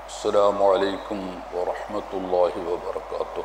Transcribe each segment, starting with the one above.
السلام عليكم ورحمة الله وبركاته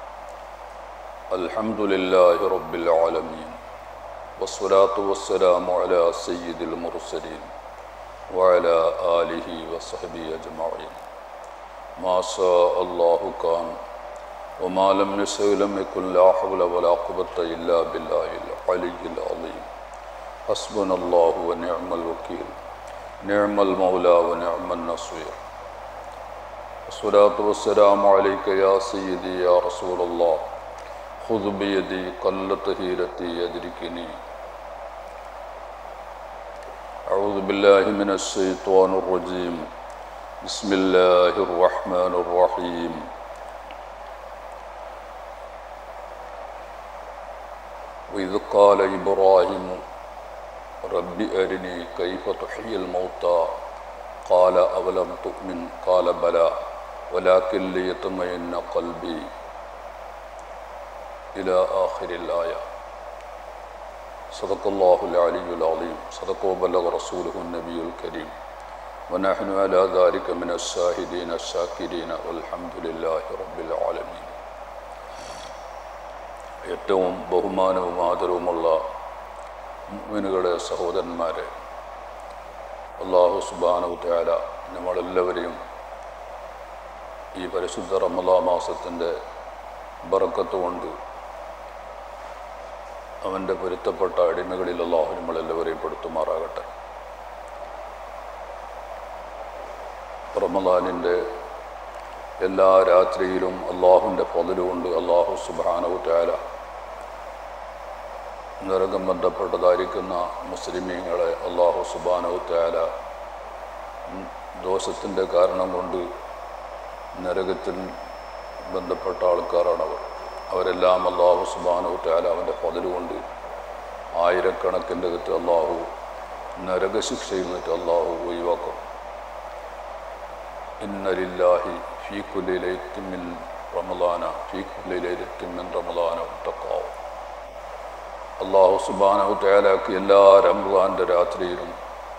الحمد لله رب العالمين والصلاة والسلام على سيد المرسلين وعلى آله وصحبه أجمعين ما شاء الله كان وما لم يشأ لم يكن لا حول ولا قوة إلا بالله العلي العظيم حسبنا الله ونعم الوكيل نعم المولى ونعم النصير الصلاة والسلام عليك يا سيدي يا رسول الله خذ بيدي قلت هيرتي يدركني أعوذ بالله من الشيطان الرجيم بسم الله الرحمن الرحيم وإذ قال إبراهيم رب أرني كيف تحيي الموتى قال أولم تؤمن قال بلى ولكن ليطمئن قلبي إلى آخر الآية صدق الله العلي العظيم صدق وبلغ رسوله النبي الكريم ونحن على ذلك من الشاهدين الشاكرين والحمد لله رب العالمين ഏറ്റവും ബഹുമാനവും ആദരവുമുള്ള മുഅ്മിനുകളെ സഹോദരന്മാരെ അള്ളാഹു സുബാനു തയാല നമ്മളെല്ലാവരെയും ഈ പരിശുദ്ധ റമദാ മാസത്തിൻ്റെ ബറക്കത്ത് കൊണ്ട് അവൻ്റെ പൊരുത്തപ്പെട്ട അടിമകളിൽ അള്ളാഹു നമ്മളെല്ലാവരെയും പെടുത്തുമാറാകട്ടെ റമദാനിൻ്റെ എല്ലാ രാത്രിയിലും അള്ളാഹുവിൻ്റെ പതിലുകൊണ്ട് അള്ളാഹു സുബാനു തയാല നരകം ബന്ധപ്പെട്ടതായിരിക്കുന്ന മുസ്ലിമീങ്ങളെ അള്ളാഹു സുബാനു തയാല ദോഷത്തിൻ്റെ കാരണം കൊണ്ട് നരകത്തിൽ ബന്ധപ്പെട്ട ആൾക്കാരാണ് അവർ അവരെല്ലാം അള്ളാഹു സുബാനു തയാല അവൻ്റെ പതിലുകൊണ്ട് ആയിരക്കണക്കിൻ്റെ അകത്ത് അള്ളാഹു നരകശിക്ഷയിൽ നിന്നിട്ട് അള്ളാഹു ഒഴിവാക്കും ഇന്നലില്ലാഹി ഫീ കുല്ലിലൈത്തിമിൻ റമദാന ഫീ കുല്ലിലൈത്തിമിൻ റമദാന തക്കാവും അള്ളാഹു സുബാനഹു തയാലാക്കി എല്ലാ റംസാൻ്റെ രാത്രിയിലും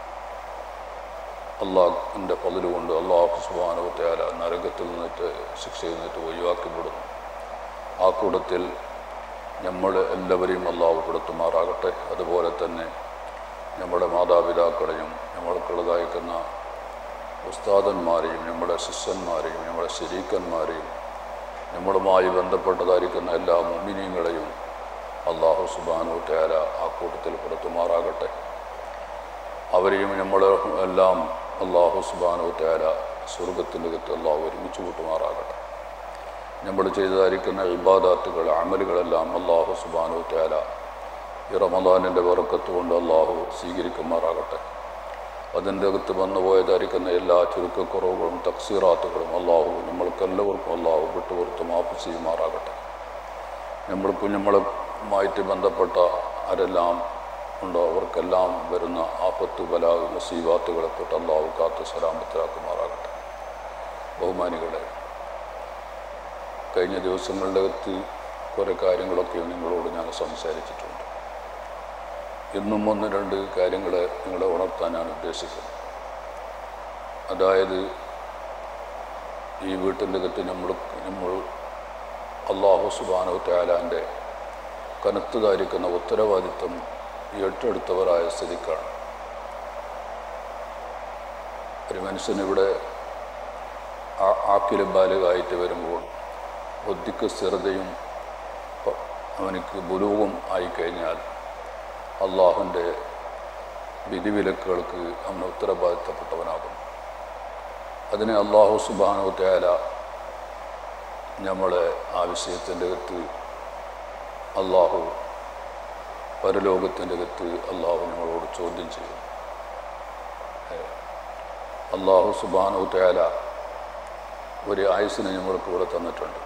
അള്ളാഹിൻ്റെ പതിലുകൊണ്ട് അള്ളാഹു സുബാനഹു തയാല നരകത്തിൽ നിന്നിട്ട് ശിക്ഷയിൽ നിന്നിട്ട് ഒഴിവാക്കപ്പെടുന്നു ആ കൂട്ടത്തിൽ നമ്മൾ എല്ലാവരെയും അള്ളാഹു പെടുത്തുമാറാകട്ടെ അതുപോലെ തന്നെ നമ്മുടെ മാതാപിതാക്കളെയും നമ്മൾക്കുള്ളതായിരിക്കുന്ന ഉസ്താദന്മാരെയും നമ്മുടെ ശിഷ്യന്മാരെയും നമ്മുടെ ശരീക്കന്മാരെയും നമ്മളുമായി ബന്ധപ്പെട്ടതായിരിക്കുന്ന എല്ലാ മുമിനിയങ്ങളെയും അള്ളാഹു സുബാനു തയാല ആ കൂട്ടത്തിൽ പെടുത്തുമാറാകട്ടെ അവരെയും നമ്മൾ എല്ലാം അള്ളാഹു സുബാനു തയാല സ്വർഗത്തിൻ്റെ അകത്ത് അള്ളാഹു ഒരുമിച്ച് കൂട്ടുമാറാകട്ടെ നമ്മൾ ചെയ്തതായിരിക്കുന്ന ഇബാദാത്തുകൾ അമലുകളെല്ലാം അള്ളാഹു സുബാനു തയാല ഈ റമദാനിൻ്റെ വറക്കത്ത് കൊണ്ട് അള്ളാഹു സ്വീകരിക്കുമാറാകട്ടെ അതിൻ്റെ അകത്ത് വന്നു പോയതായിരിക്കുന്ന എല്ലാ ചുരുക്കക്കുറവുകളും തക്സീറാത്തുകളും അള്ളാഹു നമ്മൾക്കെല്ലാവർക്കും അള്ളാഹു വിട്ടുപുറത്ത് മാപ്പ് ചെയ്യുമാറാകട്ടെ നമ്മൾ കുഞ്ഞുങ്ങളുമായിട്ട് ബന്ധപ്പെട്ട ആരെല്ലാം ഉണ്ടോ അവർക്കെല്ലാം വരുന്ന ആപത്ത് ബലാവ് മുസീബാത്തുകളെ തൊട്ട് അള്ളാഹു കാത്ത് സലാമത്തിലാക്കുമാറാകട്ടെ ബഹുമാനികളെ കഴിഞ്ഞ ദിവസങ്ങളുടെ അകത്ത് കുറേ കാര്യങ്ങളൊക്കെ നിങ്ങളോട് ഞാൻ സംസാരിച്ചിട്ടുണ്ട് ഇന്നും ഒന്ന് രണ്ട് കാര്യങ്ങളെ നിങ്ങളെ ഉണർത്താനാണ് ഉദ്ദേശിക്കുന്നത് അതായത് ഈ വീട്ടിൻ്റെ അകത്ത് നമ്മൾ നമ്മൾ അള്ളാഹു സുബാനു തയാലാൻ്റെ കനത്തതായിരിക്കുന്ന ഉത്തരവാദിത്വം ഏറ്റെടുത്തവരായ സ്ഥിതിക്കാണ് ഒരു മനുഷ്യനിവിടെ ആക്കില ബാലകായിട്ട് വരുമ്പോൾ ബുദ്ധിക്ക് സ്ഥിരതയും അവനിക്ക് ബുലൂവും ആയിക്കഴിഞ്ഞാൽ അള്ളാഹുൻ്റെ വിധിവിലക്കുകൾക്ക് അവൻ ഉത്തരവാദിത്തപ്പെട്ടവനാകും അതിനെ അള്ളാഹു സുബാനു തയാല നമ്മളെ ആ വിഷയത്തിൻ്റെ അകത്ത് അള്ളാഹു പരലോകത്തിൻ്റെ അകത്ത് അള്ളാഹു നമ്മളോട് ചോദ്യം ചെയ്യും അള്ളാഹു സുബാനു തയാല ഒരു ആയുസിനെ നമ്മൾക്ക് ഇവിടെ തന്നിട്ടുണ്ട്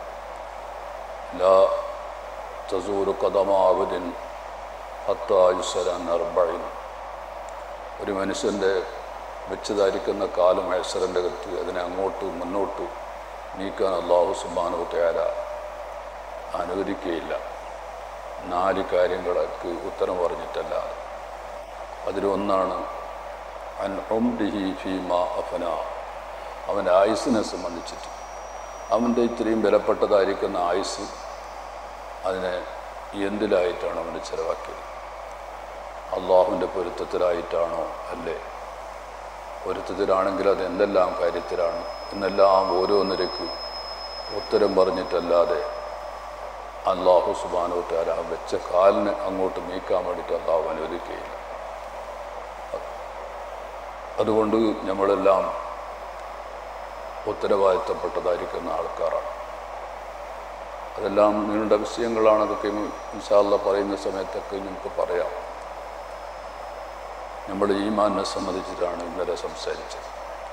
ലാ തസൂരു കഥമാവുദിൻ ഹത്തായുസരാൻ അർബൈൻ ഒരു മനുഷ്യൻ്റെ വെച്ചതായിരിക്കുന്ന കാലം ഐശ്വരൻ്റെ അകത്ത് അതിനെ അങ്ങോട്ട് മുന്നോട്ട് നീക്കാൻ അള്ളാഹു സുബാനു തയാല അനുവദിക്കുകയില്ല നാല് കാര്യങ്ങൾക്ക് ഉത്തരം പറഞ്ഞിട്ടല്ല അതിലൊന്നാണ് അൻ ഉംരിഹി ഫീമ അഫന അവൻ്റെ ആയുസ്സിനെ സംബന്ധിച്ചിട്ട് അവൻ്റെ ഇത്രയും വിലപ്പെട്ടതായിരിക്കുന്ന ആയുസ് അതിനെ എന്തിലായിട്ടാണ് അവന് ചിലവാക്കിയത് അള്ളാഹുവിൻ്റെ പൊരുത്തത്തിലായിട്ടാണോ അല്ലേ പൊരുത്തത്തിലാണെങ്കിൽ അത് എന്തെല്ലാം കാര്യത്തിലാണ് എന്നെല്ലാം ഓരോന്നിലേക്ക് ഉത്തരം പറഞ്ഞിട്ടല്ലാതെ അള്ളാഹു സുബാനോട്ടാല വെച്ച കാലിന് അങ്ങോട്ട് നീക്കാൻ വേണ്ടിയിട്ട് അള്ളാഹു അനുവദിക്കുകയില്ല അതുകൊണ്ട് നമ്മളെല്ലാം ഉത്തരവാദിത്തപ്പെട്ടതായിരിക്കുന്ന ആൾക്കാരാണ് അതെല്ലാം നീണ്ട വിഷയങ്ങളാണ് അതൊക്കെ ഇൻഷാല്ല പറയുന്ന സമയത്തൊക്കെ നമുക്ക് പറയാം നമ്മൾ ഈമാനെ സംബന്ധിച്ചിട്ടാണ് ഇന്നലെ സംസാരിച്ചത്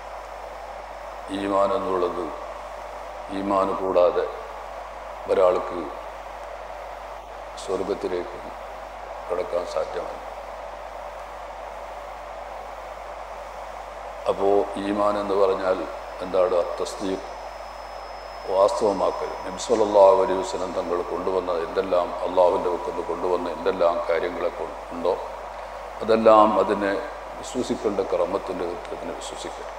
ഈമാൻ എന്നുള്ളത് ഈമാൻ കൂടാതെ ഒരാൾക്ക് സ്വർഗത്തിലേക്ക് കടക്കാൻ സാധ്യമല്ല അപ്പോൾ ഈമാൻ എന്ന് പറഞ്ഞാൽ എന്താണ് തസ്ദീഖ് വാസ്തവമാക്കൽ നബ്സല്ലാ അലൈഹി വസ്ലം തങ്ങൾ കൊണ്ടുവന്ന എന്തെല്ലാം അള്ളാഹുവിൻ്റെ വെക്കുന്ന കൊണ്ടുവന്ന എന്തെല്ലാം കാര്യങ്ങളെ ഉണ്ടോ അതെല്ലാം അതിനെ വിശ്വസിക്കേണ്ട ക്രമത്തിൻ്റെ കൃത്യത്തിന് വിശ്വസിക്കണം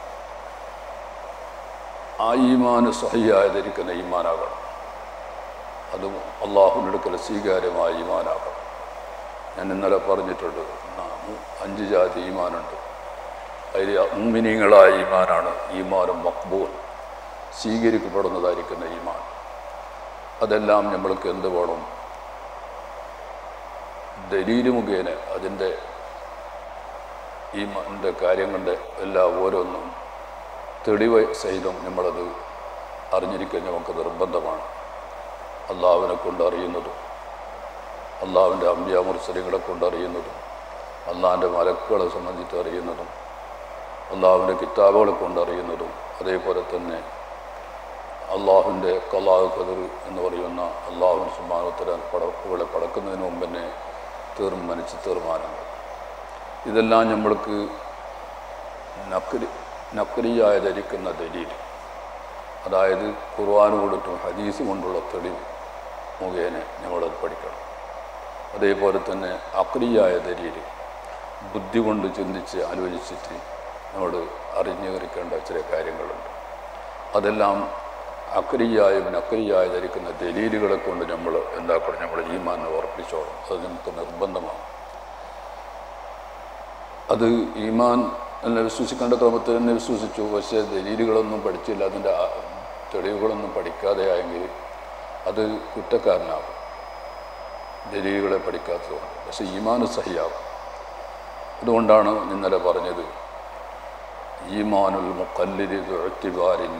ആ ഈമാന് സഹിയായതിരിക്കുന്ന ഈമാനാകണം അതും അള്ളാഹുവിനെടുക്കൽ സ്വീകാര്യമായ ഈമാനാകണം ഞാൻ ഇന്നലെ പറഞ്ഞിട്ടുണ്ട് അഞ്ച് ജാതി ഈമാനുണ്ട് അതിൽ മുമ്മിനീങ്ങളായ ഈമാനാണ് ഈമാനും മക്ബൂൽ സ്വീകരിക്കപ്പെടുന്നതായിരിക്കുന്ന ഈമാൻ അതെല്ലാം നമ്മൾക്ക് എന്ത് വേണം ദലീല് മുഖേന അതിൻ്റെ ഈമാൻ്റെ കാര്യങ്ങളുടെ എല്ലാ ഓരോന്നും തെളിവ് സഹിതം നമ്മളത് അറിഞ്ഞിരിക്കാൻ നമുക്ക് നിർബന്ധമാണ് അള്ളാഹുവിനെ കൊണ്ട് അറിയുന്നതും അള്ളാഹുവിൻ്റെ അമ്പ്യാമുർസരികളെ കൊണ്ട് അറിയുന്നതും അള്ളാഹിൻ്റെ മലക്കുകളെ സംബന്ധിച്ച് അറിയുന്നതും അള്ളാഹുവിൻ്റെ കിതാബുകളെ കൊണ്ട് അറിയുന്നതും അതേപോലെ തന്നെ അള്ളാഹുവിൻ്റെ കലാഹ് ഖദർ എന്ന് പറയുന്ന അള്ളാഹു സുമാനത്തര പടക്കുകളെ പടക്കുന്നതിന് മുമ്പ് തന്നെ തീർമാനിച്ച തീർമാനങ്ങൾ ഇതെല്ലാം നമ്മൾക്ക് നക്കരി നക്കരിയായ ധരിക്കുന്ന ദലീൽ അതായത് ഖുർആൻ കൊണ്ടിട്ടും ഹദീസ് കൊണ്ടുള്ള തെളിവ് മുഖേന നമ്മളത് പഠിക്കണം അതേപോലെ തന്നെ അക്രിയായ ദലീൽ ബുദ്ധി കൊണ്ട് ചിന്തിച്ച് ആലോചിച്ചിട്ട് നമ്മൾ അറിഞ്ഞുകരിക്കേണ്ട ചില കാര്യങ്ങളുണ്ട് അതെല്ലാം അക്രിയായും നക്രിയായ ധരിക്കുന്ന ദലീലുകളെ കൊണ്ട് നമ്മൾ എന്താക്കണം നമ്മൾ ഈമാനെ ഉറപ്പിച്ചോളും അത് നമുക്ക് നിർബന്ധമാണ് അത് ഈമാൻ എന്നെ വിശ്വസിക്കേണ്ട ക്രമത്തിൽ തന്നെ വിശ്വസിച്ചു പക്ഷേ ദലീലുകളൊന്നും പഠിച്ചില്ല അതിൻ്റെ തെളിവുകളൊന്നും പഠിക്കാതെ ആയെങ്കിൽ അത് കുറ്റക്കാരനാകും ദലീലുകളെ പഠിക്കാത്തതുകൊണ്ട് പക്ഷേ ഈമാൻ സഹിയാകും അതുകൊണ്ടാണ് ഇന്നലെ പറഞ്ഞത് ഈമാനുൽ മുക്കല്ലിരിൻ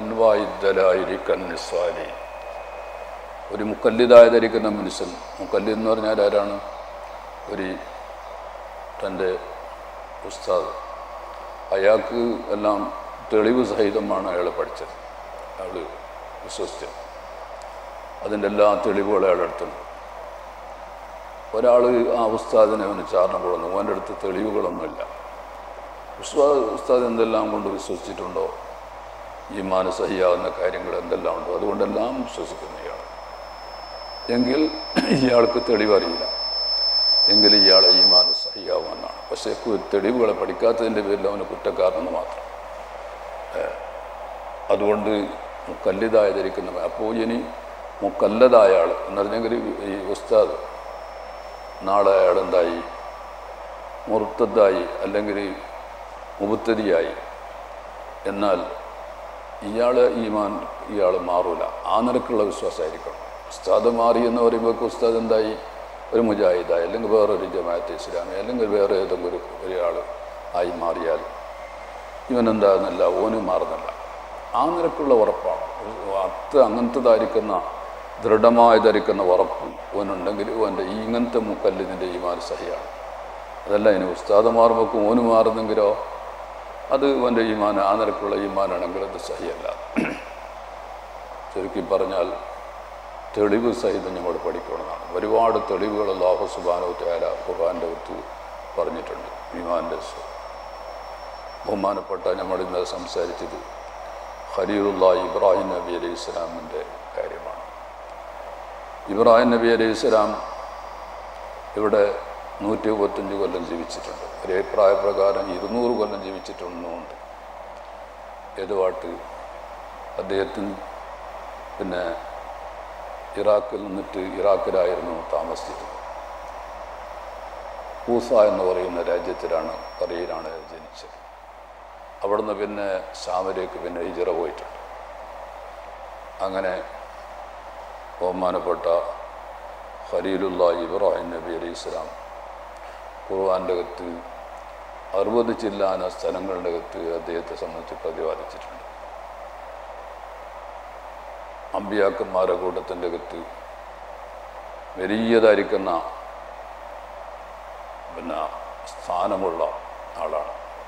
നിസ്വാലി ഒരു മുക്കല്ലിതായ ധരിക്കുന്ന മനുഷ്യൻ മുക്കല്ലിദ് എന്ന് പറഞ്ഞാൽ ആരാണ് ഒരു തൻ്റെ ഉസ്താദ് അയാൾക്ക് എല്ലാം തെളിവ് സഹിതമാണ് അയാൾ പഠിച്ചത് അയാൾ വിശ്വസിച്ചത് അതിൻ്റെ എല്ലാ തെളിവുകളും അയാളുടെ അടുത്തുണ്ട് ഒരാൾ ആ ഉസ്താദിനെ അവന് ചാരണം കൊടുന്നു അവൻ്റെ അടുത്ത് തെളിവുകളൊന്നുമില്ല ഉസ്താദ് ഉസ്താദ് എന്തെല്ലാം കൊണ്ട് വിശ്വസിച്ചിട്ടുണ്ടോ ഈ മാനസഹിയാവുന്ന കാര്യങ്ങൾ എന്തെല്ലാം ഉണ്ടോ അതുകൊണ്ടെല്ലാം വിശ്വസിക്കുന്ന ഇയാൾ എങ്കിൽ ഇയാൾക്ക് തെളിവറിയില്ല എങ്കിൽ ഇയാളെ ഈ മാനസഹിയാവുമെന്നാണ് പക്ഷേ തെളിവുകളെ പഠിക്കാത്തതിൻ്റെ പേരിൽ അവന് കുറ്റക്കാരനെന്ന് മാത്രം അതുകൊണ്ട് മുക്കല്ലിതായ ധരിക്കുന്ന അപ്പോൾ ഇനി മുക്കല്ലതായ ആൾ എന്ന് പറഞ്ഞെങ്കിൽ ഈ ഉസ്താദ് നാളെ അയാൾ എന്തായി മുറുത്തതായി അല്ലെങ്കിൽ മുബത്തതിയായി എന്നാൽ ഇയാൾ ഈമാൻ ഇയാൾ മാറൂല ആ നിരക്കുള്ള വിശ്വാസമായിരിക്കണം ഉസ്താദ് മാറി എന്ന് പറയുമ്പോൾ ഉസ്താദ് എന്തായി ഒരു മുജാഹിദായി അല്ലെങ്കിൽ വേറൊരു ജമാഅത്ത് ഇസ്ലാമി അല്ലെങ്കിൽ വേറെ ഏതെങ്കിലും ഒരു ഒരാൾ ആയി മാറിയാൽ ഇവൻ എന്താകുന്നില്ല ഓന് മാറുന്നില്ല ആ നിരക്കുള്ള ഉറപ്പാണ് അത്ത് അങ്ങനത്തതായിരിക്കുന്ന ദൃഢമായി ധരിക്കുന്ന ഉറപ്പ് ഓനുണ്ടെങ്കിൽ ഓൻ്റെ ഈ ഇങ്ങനത്തെ മുക്കല്ലിതിൻ്റെ ഈമാൻ സഹിയാണ് അതല്ല ഇനി ഉസ്താദ് മാറുമ്പോൾ ഓന് മാറുന്നെങ്കിലോ അത് ഓൻ്റെ ഈമാൻ ആ നിരക്കുള്ള ഈമാനാണെങ്കിൽ അത് സഹിയല്ല ചുരുക്കി പറഞ്ഞാൽ തെളിവ് സഹിതം നമ്മൾ പഠിക്കണമെന്നാണ് ഒരുപാട് തെളിവുകൾ അള്ളാഹു സുബാനോ തയാല ഖുർആാൻ്റെ ഒത്ത് പറഞ്ഞിട്ടുണ്ട് ഈമാൻ്റെ ബഹുമാനപ്പെട്ട നമ്മൾ ഇന്നലെ സംസാരിച്ചത് ഖലീലുല്ലാ ഇബ്രാഹിം നബി അലൈഹി ഇസ്ലാമിൻ്റെ കാര്യമാണ് ഇബ്രാഹിം നബി അലൈഹി ഇസ്ലാം ഇവിടെ നൂറ്റി മുപ്പത്തഞ്ച് കൊല്ലം ജീവിച്ചിട്ടുണ്ട് ഒരേ പ്രായപ്രകാരം ഇരുന്നൂറ് കൊല്ലം ജീവിച്ചിട്ടുണ്ടുണ്ട് എതുവാട്ട് അദ്ദേഹത്തിന് പിന്നെ ഇറാഖിൽ നിന്നിട്ട് ഇറാഖിലായിരുന്നു താമസിച്ചിരുന്നത് കൂസ എന്ന് പറയുന്ന രാജ്യത്തിലാണ് കറിയിലാണ് ജനിച്ചത് അവിടുന്ന് പിന്നെ ഷാമിലേക്ക് പിന്നെ ഹിജറ പോയിട്ടുണ്ട് അങ്ങനെ ബഹുമാനപ്പെട്ട ഖലീലുള്ള ഇബ്രാഹിം നബി അലൈഹി ഇസ്ലാം ഖുർആാൻ്റെ അകത്ത് അറുപത് ചില്ലാന സ്ഥലങ്ങളുടെ അകത്ത് അദ്ദേഹത്തെ സംബന്ധിച്ച് പ്രതിപാദിച്ചിട്ടുണ്ട് അമ്പിയാക്കന്മാരുടെ കൂട്ടത്തിൻ്റെ അകത്ത് വലിയതായിരിക്കുന്ന പിന്നെ സ്ഥാനമുള്ള ആളാണ്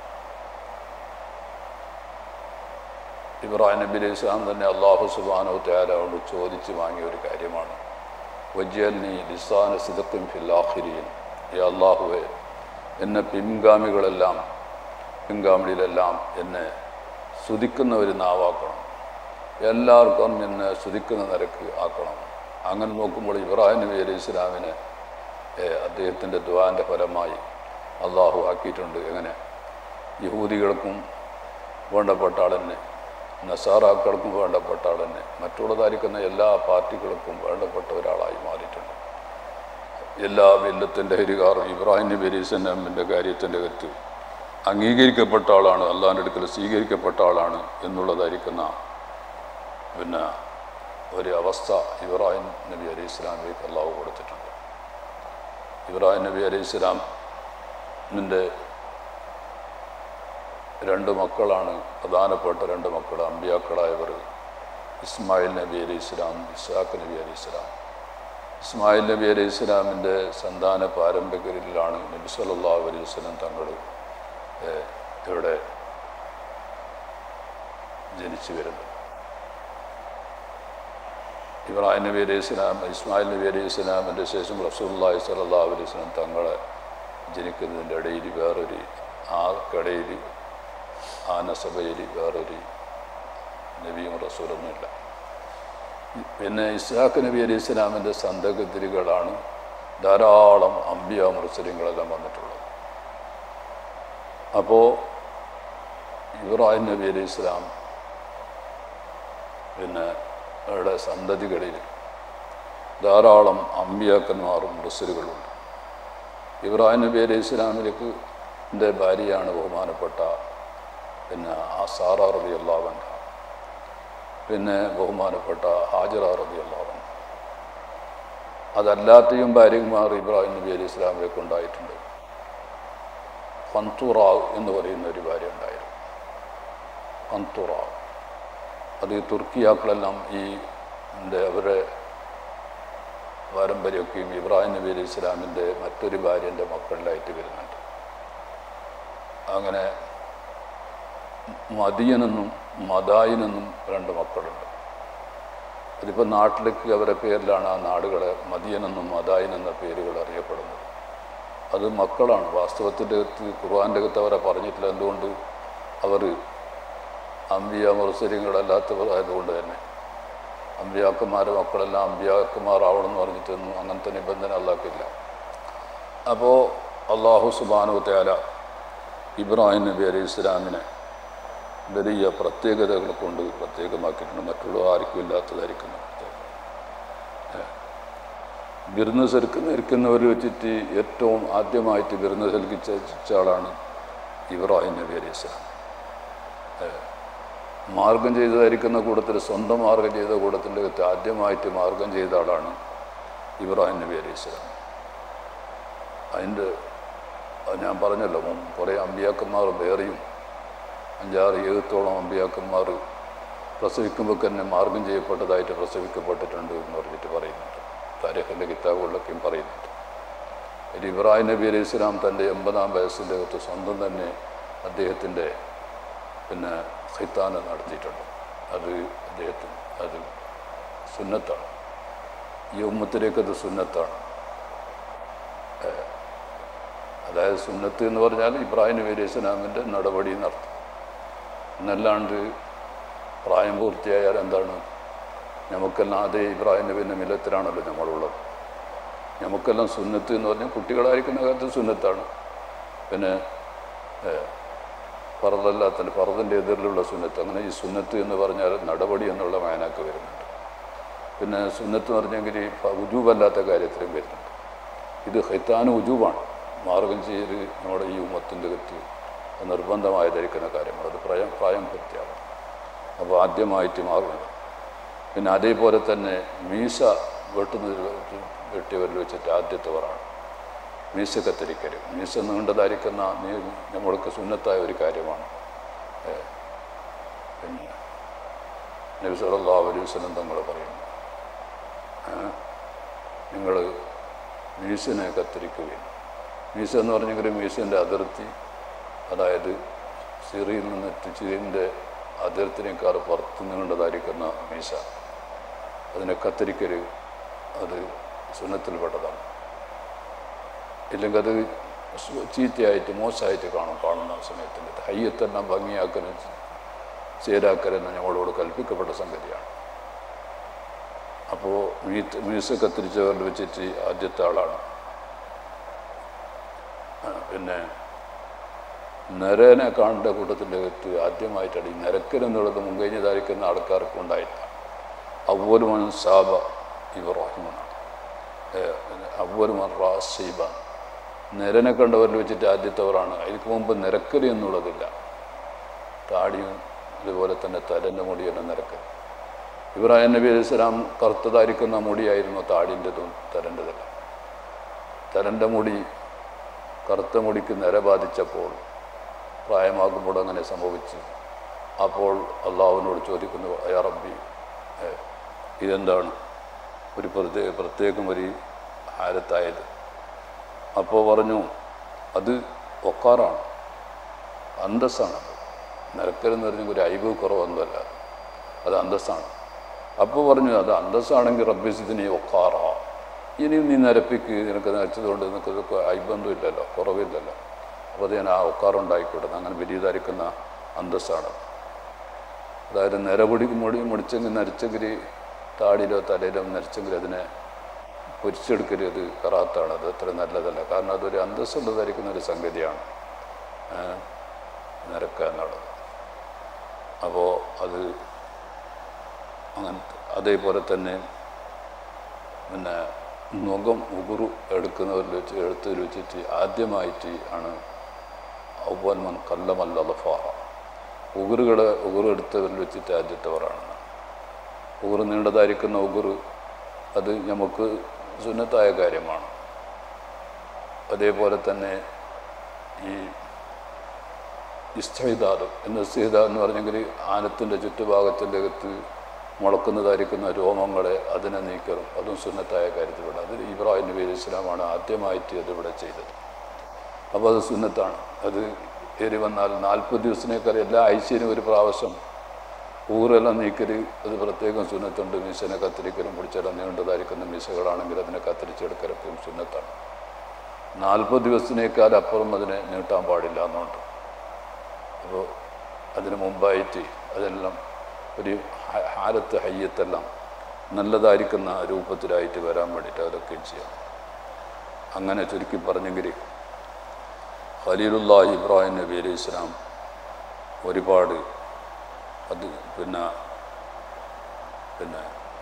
ഇബ്രാഹിം നബി അലൈഹി ഇസ്ലാം തന്നെ അള്ളാഹു സുബാനോ ത്യാലോട് ചോദിച്ച് വാങ്ങിയ ഒരു കാര്യമാണ് വജ്ജൽനി ലിസാന സിദക്കും ഫില്ലാഹിരീൻ ഈ അള്ളാഹുവെ എന്നെ പിൻഗാമികളെല്ലാം പിൻഗാമികളിലെല്ലാം എന്നെ സ്തുതിക്കുന്ന ഒരു നാവാക്കണം എല്ലാവർക്കും എന്നെ സ്തുതിക്കുന്ന നിരക്ക് ആക്കണം അങ്ങനെ നോക്കുമ്പോൾ ഇബ്രാഹിം നബി അലൈഹി ഇസ്ലാമിനെ അദ്ദേഹത്തിൻ്റെ ദ്വാൻ്റെ ഫലമായി അള്ളാഹു ആക്കിയിട്ടുണ്ട് എങ്ങനെ യഹൂദികൾക്കും വേണ്ടപ്പെട്ട ആളെന്നെ നസാറാക്കൾക്കും വേണ്ടപ്പെട്ട ആളെന്നെ മറ്റുള്ളതായിരിക്കുന്ന എല്ലാ പാർട്ടികൾക്കും വേണ്ടപ്പെട്ട ഒരാളായി മാറിയിട്ടുണ്ട് എല്ലാ വില്ലത്തിൻ്റെ ഹരികാറും ഇബ്രാഹിം നബി അലൈഹിസ്ലാമിൻ്റെ കാര്യത്തിൻ്റെ അകത്ത് അംഗീകരിക്കപ്പെട്ട ആളാണ് അള്ളാഹിൻ്റെ അടുക്കൽ സ്വീകരിക്കപ്പെട്ട ആളാണ് എന്നുള്ളതായിരിക്കുന്ന പിന്നെ ഒരു അവസ്ഥ ഇബ്രാഹിം നബി അലൈഹി ഇസ്ലാമിലേക്ക് അള്ളാഹു കൊടുത്തിട്ടുണ്ട് ഇബ്രാഹിം നബി അലൈഹി ഇസ്ലാമിൻ്റെ രണ്ട് മക്കളാണ് പ്രധാനപ്പെട്ട രണ്ട് മക്കൾ അമ്പിയാക്കളായവർ ഇസ്മായിൽ നബി അലൈഹി ഇസ്ലാം ഇസാഖ് നബി അലൈഹി ഇസ്ലാം ഇസ്മായിൽ നബി അലൈഹി ഇസ്ലാമിൻ്റെ സന്താന പാരമ്പര്യത്തിലാണ് നബി സല്ലല്ലാഹു അലൈഹി വസല്ലം തങ്ങൾ ഇവിടെ ജനിച്ചു വരുന്നത് ഇബ്രാഹിം നബി അലൈഹി ഇസ്ലാം ഇസ്മായിൽ നബി അലൈഹി ഇസ്ലാമിൻ്റെ ശേഷം റസൂല്ലാഹി സല്ലല്ലാഹു അലൈഹി വസല്ലം തങ്ങളെ ജനിക്കുന്നതിൻ്റെ ഇടയിൽ വേറൊരു ആ കടയിൽ ആ നസബയിൽ വേറൊരു നബിയും റസൂലൊന്നുമില്ല പിന്നെ ഇസ്ഹാഖ് നബി അലൈഹി ഇസ്ലാമിൻ്റെ സന്തഗതിരികളാണ് ധാരാളം അമ്പിയ മുസ്ലിങ്ങളെല്ലാം വന്നിട്ടുള്ളത് അപ്പോൾ ഇബ്രാഹിം നബി അലൈഹി ഇസ്ലാം പിന്നെ അവരുടെ സന്തതികളിൽ ധാരാളം അമ്പിയാക്കന്മാരും മുസ്ലികളുണ്ട് ഇബ്രാഹിം നബി അലൈഹി ഇസ്ലാമിലേക്ക് എൻ്റെ ഭാര്യയാണ് ബഹുമാനപ്പെട്ട പിന്നെ ആ സാറ റബി അള്ളാവൻ പിന്നെ ബഹുമാനപ്പെട്ട ഹാജറ റബി അള്ളാവൻ അതല്ലാത്തയും ഭാര്യമാർ ഇബ്രാഹിം നബി അലി ഇസ്ലാമിലേക്ക് ഉണ്ടായിട്ടുണ്ട് പന്തുറാവ് എന്ന് പറയുന്ന ഒരു ഭാര്യ ഉണ്ടായിരുന്നു പന്തുറാവ് അത് ഈ തുർക്കിയാക്കളെല്ലാം ഈ എൻ്റെ അവരുടെ പാരമ്പര്യമൊക്കെയും ഇബ്രാഹിം നബി അലി ഇസ്ലാമിൻ്റെ മറ്റൊരു ഭാര്യൻ്റെ മക്കളിലായിട്ട് വരുന്നുണ്ട് അങ്ങനെ മദിയനെന്നും മദായിനെന്നും രണ്ട് മക്കളുണ്ട് അതിപ്പോൾ നാട്ടിലേക്ക് അവരുടെ പേരിലാണ് ആ നാടുകളെ മദിയനെന്നും മദായിൻ എന്ന പേരുകൾ അറിയപ്പെടുന്നത് അത് മക്കളാണ് വാസ്തവത്തിൻ്റെ അകത്ത് ഖുർആൻ്റെ അകത്ത് അവരെ പറഞ്ഞിട്ടില്ല എന്തുകൊണ്ട് അവർ അമ്പിയ മുറസരിങ്ങളല്ലാത്തവർ ആയതുകൊണ്ട് തന്നെ അമ്പിയാക്കന്മാരെ മക്കളെല്ലാം അമ്പിയാക്കന്മാരാവണമെന്ന് പറഞ്ഞിട്ടൊന്നും അങ്ങനത്തെ നിബന്ധന അല്ലാക്കില്ല അപ്പോൾ അള്ളാഹു സുബാനു തയാല ഇബ്രാഹിം നബി അലൈഹി ഇസ്ലാമിനെ വലിയ പ്രത്യേകതകൾ കൊണ്ട് പ്രത്യേകമാക്കിയിട്ടുണ്ട് മറ്റുള്ള ആർക്കും ഇല്ലാത്തതായിരിക്കുന്നു വിരുന്ന് സെൽക്കുന്ന ഇരിക്കുന്നവർ വെച്ചിട്ട് ഏറ്റവും ആദ്യമായിട്ട് വിരുന്ന് സൽക്കിച്ച ആളാണ് ഇബ്രാഹിം നബി അലൈഹി ഇസ്ലാം മാർഗം ചെയ്തതായിരിക്കുന്ന കൂട്ടത്തിൽ സ്വന്തം മാർഗം ചെയ്ത കൂട്ടത്തിൻ്റെ അകത്ത് ആദ്യമായിട്ട് മാർഗം ചെയ്ത ആളാണ് ഇബ്രാഹിം നബി അലൈഹി ഇസ്ലാം അതിൻ്റെ ഞാൻ പറഞ്ഞല്ലോ കുറേ അമ്പിയാക്കന്മാർ വേറെയും അഞ്ചാറ് ഏഴത്തോളം അമ്പിയാക്കന്മാർ പ്രസവിക്കുമ്പോൾ തന്നെ മാർഗം ചെയ്യപ്പെട്ടതായിട്ട് പ്രസവിക്കപ്പെട്ടിട്ടുണ്ട് എന്ന് പറഞ്ഞിട്ട് പറയുന്നുണ്ട് താരഖിൻ്റെ കിതാബുകളിലൊക്കെയും പറയുന്നുണ്ട് ഒരു ഇബ്രാഹിം നബി അലൈഹി ഇസ്ലാം തൻ്റെ എൺപതാം വയസ്സിൻ്റെ അകത്ത് സ്വന്തം തന്നെ അദ്ദേഹത്തിൻ്റെ പിന്നെ ഖിത്താന നടത്തിയിട്ടുണ്ട് അത് അദ്ദേഹത്തിന് അത് സുന്നത്താണ് ഈ ഉമ്മത്തിലേക്ക് അത് സുന്നത്താണ് അതായത് സുന്നത്ത് എന്ന് പറഞ്ഞാൽ ഇബ്രാഹിം നബി അലൈഹി ഇസ്ലാമിൻ്റെ നടപടി നടത്തും എന്നല്ലാണ്ട് പ്രായം പൂർത്തിയായാൽ എന്താണ് നമുക്കെല്ലാം അതേ ഇബ്രാഹിം നബീൻ്റെ മില്ലത്തിലാണല്ലോ നമ്മളുള്ളത് നമുക്കെല്ലാം സുന്നത്ത് എന്ന് പറഞ്ഞാൽ കുട്ടികളായിരിക്കുന്ന കാലത്ത് സുന്നത്താണ് പിന്നെ ഫറദല്ലാത്തതിൻ്റെ ഫറദിൻ്റെ എതിരിലുള്ള സുന്നത്ത് അങ്ങനെ ഈ സുന്നത്ത് എന്ന് പറഞ്ഞാൽ നടപടി എന്നുള്ള മാനാക്ക് വരുന്നുണ്ട് പിന്നെ സുന്നത്ത് എന്ന് പറഞ്ഞെങ്കിൽ ഉജൂബല്ലാത്ത കാര്യത്തിലും വരുന്നുണ്ട് ഇത് ഹൈത്താൻ ഉജൂബാണ് മാർഗം ചെയ്യൽ നമ്മുടെ ഈ ഉമ്മത്തിൻ്റെ കത്തി നിർബന്ധമായി ധരിക്കുന്ന കാര്യങ്ങൾ അത് പ്രായം പ്രായം പൂർത്തിയാകും അപ്പോൾ ആദ്യമായിട്ട് മാറുന്നത് പിന്നെ അതേപോലെ തന്നെ മീസ വെട്ടുന്നതിൽ വെട്ടിയവരിൽ വെച്ചിട്ട് ആദ്യത്തെ വറാണ് മീസ കത്തിരിക്കൽ മീസ നീണ്ടതായിരിക്കുന്ന നീ നമ്മൾക്ക് സുന്നത്തായ ഒരു കാര്യമാണ് ഏ, പിന്നെ നബി സല്ലല്ലാഹു അലൈഹി വസല്ലം തങ്ങൾ പറയുന്നു നിങ്ങൾ മീസിനെ കത്തിരിക്കുകയും മീസ എന്ന് പറഞ്ഞെങ്കിൽ മീസിൻ്റെ അതിർത്തി അതായത് സിറിയിൽ നിന്ന് ചിരിൻ്റെ അതിർത്തിനേക്കാൾ പുറത്ത് നീണ്ടതായിരിക്കുന്ന മീസ അതിനെ കത്തിരിക്കൽ അത് സുന്നത്തിൽപ്പെട്ടതാണ് ഇല്ലെങ്കിൽ അത് സു- ചീത്തയായിട്ട് മോശമായിട്ട് കാണും കാണുന്ന സമയത്തിൻ്റെ ഹയ്യത്തെല്ലാം ഭംഗിയാക്കലും ചേരാക്കലെന്ന് ഞങ്ങളോട് കൽപ്പിക്കപ്പെട്ട സംഗതിയാണ് അപ്പോൾ മീറ്റ് മ്യൂസ് കത്തിരിച്ചവരിൽ വെച്ചിട്ട് ആദ്യത്തെ ആളാണ് ആ, പിന്നെ നരനെ കാണേണ്ട കൂട്ടത്തിൻ്റെ അകത്ത് ആദ്യമായിട്ടാണ് ഈ നരക്കൽ എന്നുള്ളത് മുൻകഴിഞ്ഞ് ധാരിക്കുന്ന ആൾക്കാർക്ക് ഉണ്ടായില്ല അവലുമൻ സാബ ഇബ്രാഹിമെന്നാണ് അവലുമൻ റാസീബ നരനെ കണ്ടവരിൽ വെച്ചിട്ട് ആദ്യത്തവരാണ് അതിന് മുമ്പ് നിരക്കൽ എന്നുള്ളതില്ല താടിയും അതുപോലെ തന്നെ തലൻ്റെ മുടിയെല്ലാം നിരക്കൽ ഇബ്രാഹിം നബി അലൈഹി സ്വലാം കറുത്തതായിരിക്കുന്ന മുടിയായിരുന്നു താടിൻ്റെതും തലൻ്റെതല്ല തലൻ്റെ മുടി കറുത്ത മുടിക്ക് നിര ബാധിച്ചപ്പോൾ പ്രായമാകുമ്പോൾ അങ്ങനെ സംഭവിച്ചു അപ്പോൾ അള്ളാഹുവിനോട് ചോദിക്കുന്നു അയാ റബ്ബി ഏ, ഇതെന്താണ് ഒരു പ്രത്യേക പ്രത്യേകം ഒരു ഹാരത്തായത് അപ്പോൾ പറഞ്ഞു അത് ഒക്കാറാണ് അന്തസ്സാണ് നിരക്കലെന്ന് പറഞ്ഞാൽ ഒരു അയവ് കുറവൊന്നുമല്ല അത് അന്തസ്സാണ് അപ്പോൾ പറഞ്ഞു അത് അന്തസ്സാണെങ്കിൽ റബ്ബിസിദിനെ ഒക്കാറാ ഇനിയും നീ നിരപ്പിക്ക് നിനക്ക് നരച്ചതുകൊണ്ട് നിനക്ക് ഇതൊക്കെ അയബന്ധം ഇല്ലല്ലോ കുറവില്ലല്ലോ അപ്പോൾ അത് ഞാൻ ആ ഒക്കാറുണ്ടായിക്കോട്ടെ അങ്ങനെ വലിയതായിരിക്കുന്ന അന്തസ്സാണ് അതായത് നിരപൊടി മുടി മുടിച്ചെങ്കിൽ നരച്ചെങ്കിൽ താടിയിലോ തലയിലോ നരച്ചെങ്കിൽ അതിനെ പൊരിച്ചെടുക്കൽ അത് കറാത്താണ് അത് അത്ര നല്ലതല്ല കാരണം അതൊരു അന്തസ്സുള്ളതായിരിക്കുന്ന ഒരു സംഗതിയാണ് ഏ, നിരക്കുക എന്നുള്ളത് അപ്പോൾ അത് അങ്ങനത്തെ അതേപോലെ തന്നെ പിന്നെ മുഖം ഉകുറു എടുക്കുന്നവരിൽ വെച്ച് എടുത്തതിൽ വെച്ചിട്ട് ആദ്യമായിട്ട് ആണ് ഔവൽമൻ കല്ലമല്ല ലഫാറ ഉകുറുകൾ ഉകുറു എടുത്തവരിൽ വെച്ചിട്ട് ആദ്യത്തവരാണ് ഉകുറ് നീണ്ടതായിരിക്കുന്ന ഉകുറ് അത് നമുക്ക് സുന്നത്തായ കാര്യമാണ് അതേപോലെ തന്നെ ഈ ഇസ്തൈദാദ് എന്ന് ഇസ്തൈദ എന്ന് പറഞ്ഞെങ്കിൽ ആനത്തിൻ്റെ ചുറ്റുഭാഗത്തിൻ്റെ അകത്ത് മുളക്കുന്നതായിരിക്കുന്ന രോമങ്ങളെ അതിനെ നീക്കലും അതും സുന്നത്തായ കാര്യത്തിലുണ്ട് അത് ഇബ്രാഹിം നബി അലൈഹി ഇസ്ലാമാണ് ആദ്യമായിട്ട് അതിവിടെ ചെയ്തത് അപ്പോൾ അത് സുന്നത്താണ് അത് ഏറി വന്നാൽ നാൽപ്പത് ദിവസത്തിനേക്കാൾ എല്ലാ ആഴ്ചയിലും ഒരു പ്രാവശ്യം ഊറെല്ലാം നീക്കൽ അത് പ്രത്യേകം സുന്നത്തുണ്ട് മീശനെ കത്തിരിക്കലും പിടിച്ചെല്ലാം നീണ്ടതായിരിക്കുന്ന മീശകളാണെങ്കിൽ അതിനെ കത്തിരിച്ചെടുക്കലൊക്കെ സുന്നത്താണ് നാൽപ്പത് ദിവസത്തിനേക്കാൾ അപ്പുറം അതിനെ നീട്ടാൻ പാടില്ല എന്നുണ്ട് അപ്പോൾ അതിന് മുമ്പായിട്ട് അതെല്ലാം ഒരു ഹ- ഹാലത്ത് ഹയ്യത്തെല്ലാം നല്ലതായിരിക്കുന്ന രൂപത്തിലായിട്ട് വരാൻ വേണ്ടിയിട്ട് അതൊക്കെ ചെയ്യാം അങ്ങനെ ചുരുക്കി പറഞ്ഞെങ്കിൽ ഖലീലുല്ലാഹി ഇബ്രാഹിം നബി അലൈഹി ഇസ്ലാം ഒരുപാട് അത് പിന്നെ പിന്നെ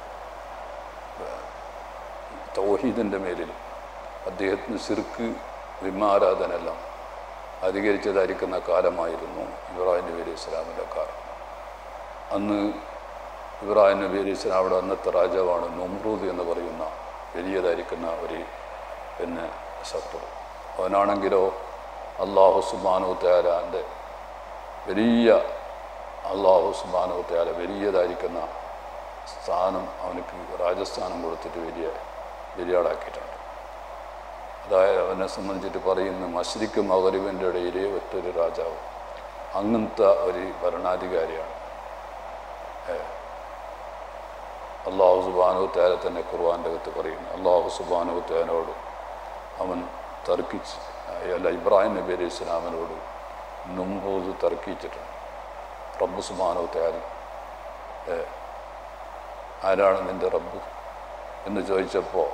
തൗഹീദിൻ്റെ മേലിൽ അദ്ദേഹത്തിന് സിർക്ക് വിമാരാധനെല്ലാം അധികരിച്ചതായിരിക്കുന്ന കാലമായിരുന്നു ഇബ്രാഹിം നബി അലൈഹി ഇസ്ലാമിൻ്റെ കാലം അന്ന് ഇബ്രാഹിം നബി അലൈഹി ഇസ്ലാം അവിടെ അന്നത്തെ രാജാവാണ് നൊമ്രൂദ് എന്ന് പറയുന്ന വലിയതായിരിക്കുന്ന ഒരു പിന്നെ ശത്രു അവനാണെങ്കിലോ അള്ളാഹു സുബാനു തയാലാൻ്റെ വലിയ അള്ളാഹു സുബാനു തയാല വലിയതായിരിക്കുന്ന സ്ഥാനം അവനക്ക് രാജസ്ഥാനം കൊടുത്തിട്ട് വലിയ വലിയ ആളാക്കിയിട്ടുണ്ട് അതായത് അവനെ സംബന്ധിച്ചിട്ട് പറയുന്ന മശ്രിക്ക് മകരുവിൻ്റെ ഇടയിലെ ഒറ്റൊരു രാജാവ് അങ്ങനത്തെ ഒരു ഭരണാധികാരിയാണ് ഏ. അള്ളാഹു സുബാനു തേല തന്നെ ഖുർആൻ്റെ അകത്ത് പറയുന്നു അള്ളാഹു സുബാനു തേനോട് അവൻ തർക്കിച്ച് അല്ല ഇബ്രാഹിം നബി അലൈഹി ഇസ്ലാമിനോട് നുംബൂത് തർക്കിച്ചിട്ടുണ്ട് റബ്ബ് സുബാനു തേല ആരാണ് നിൻ്റെ റബ്ബ് എന്ന് ചോദിച്ചപ്പോൾ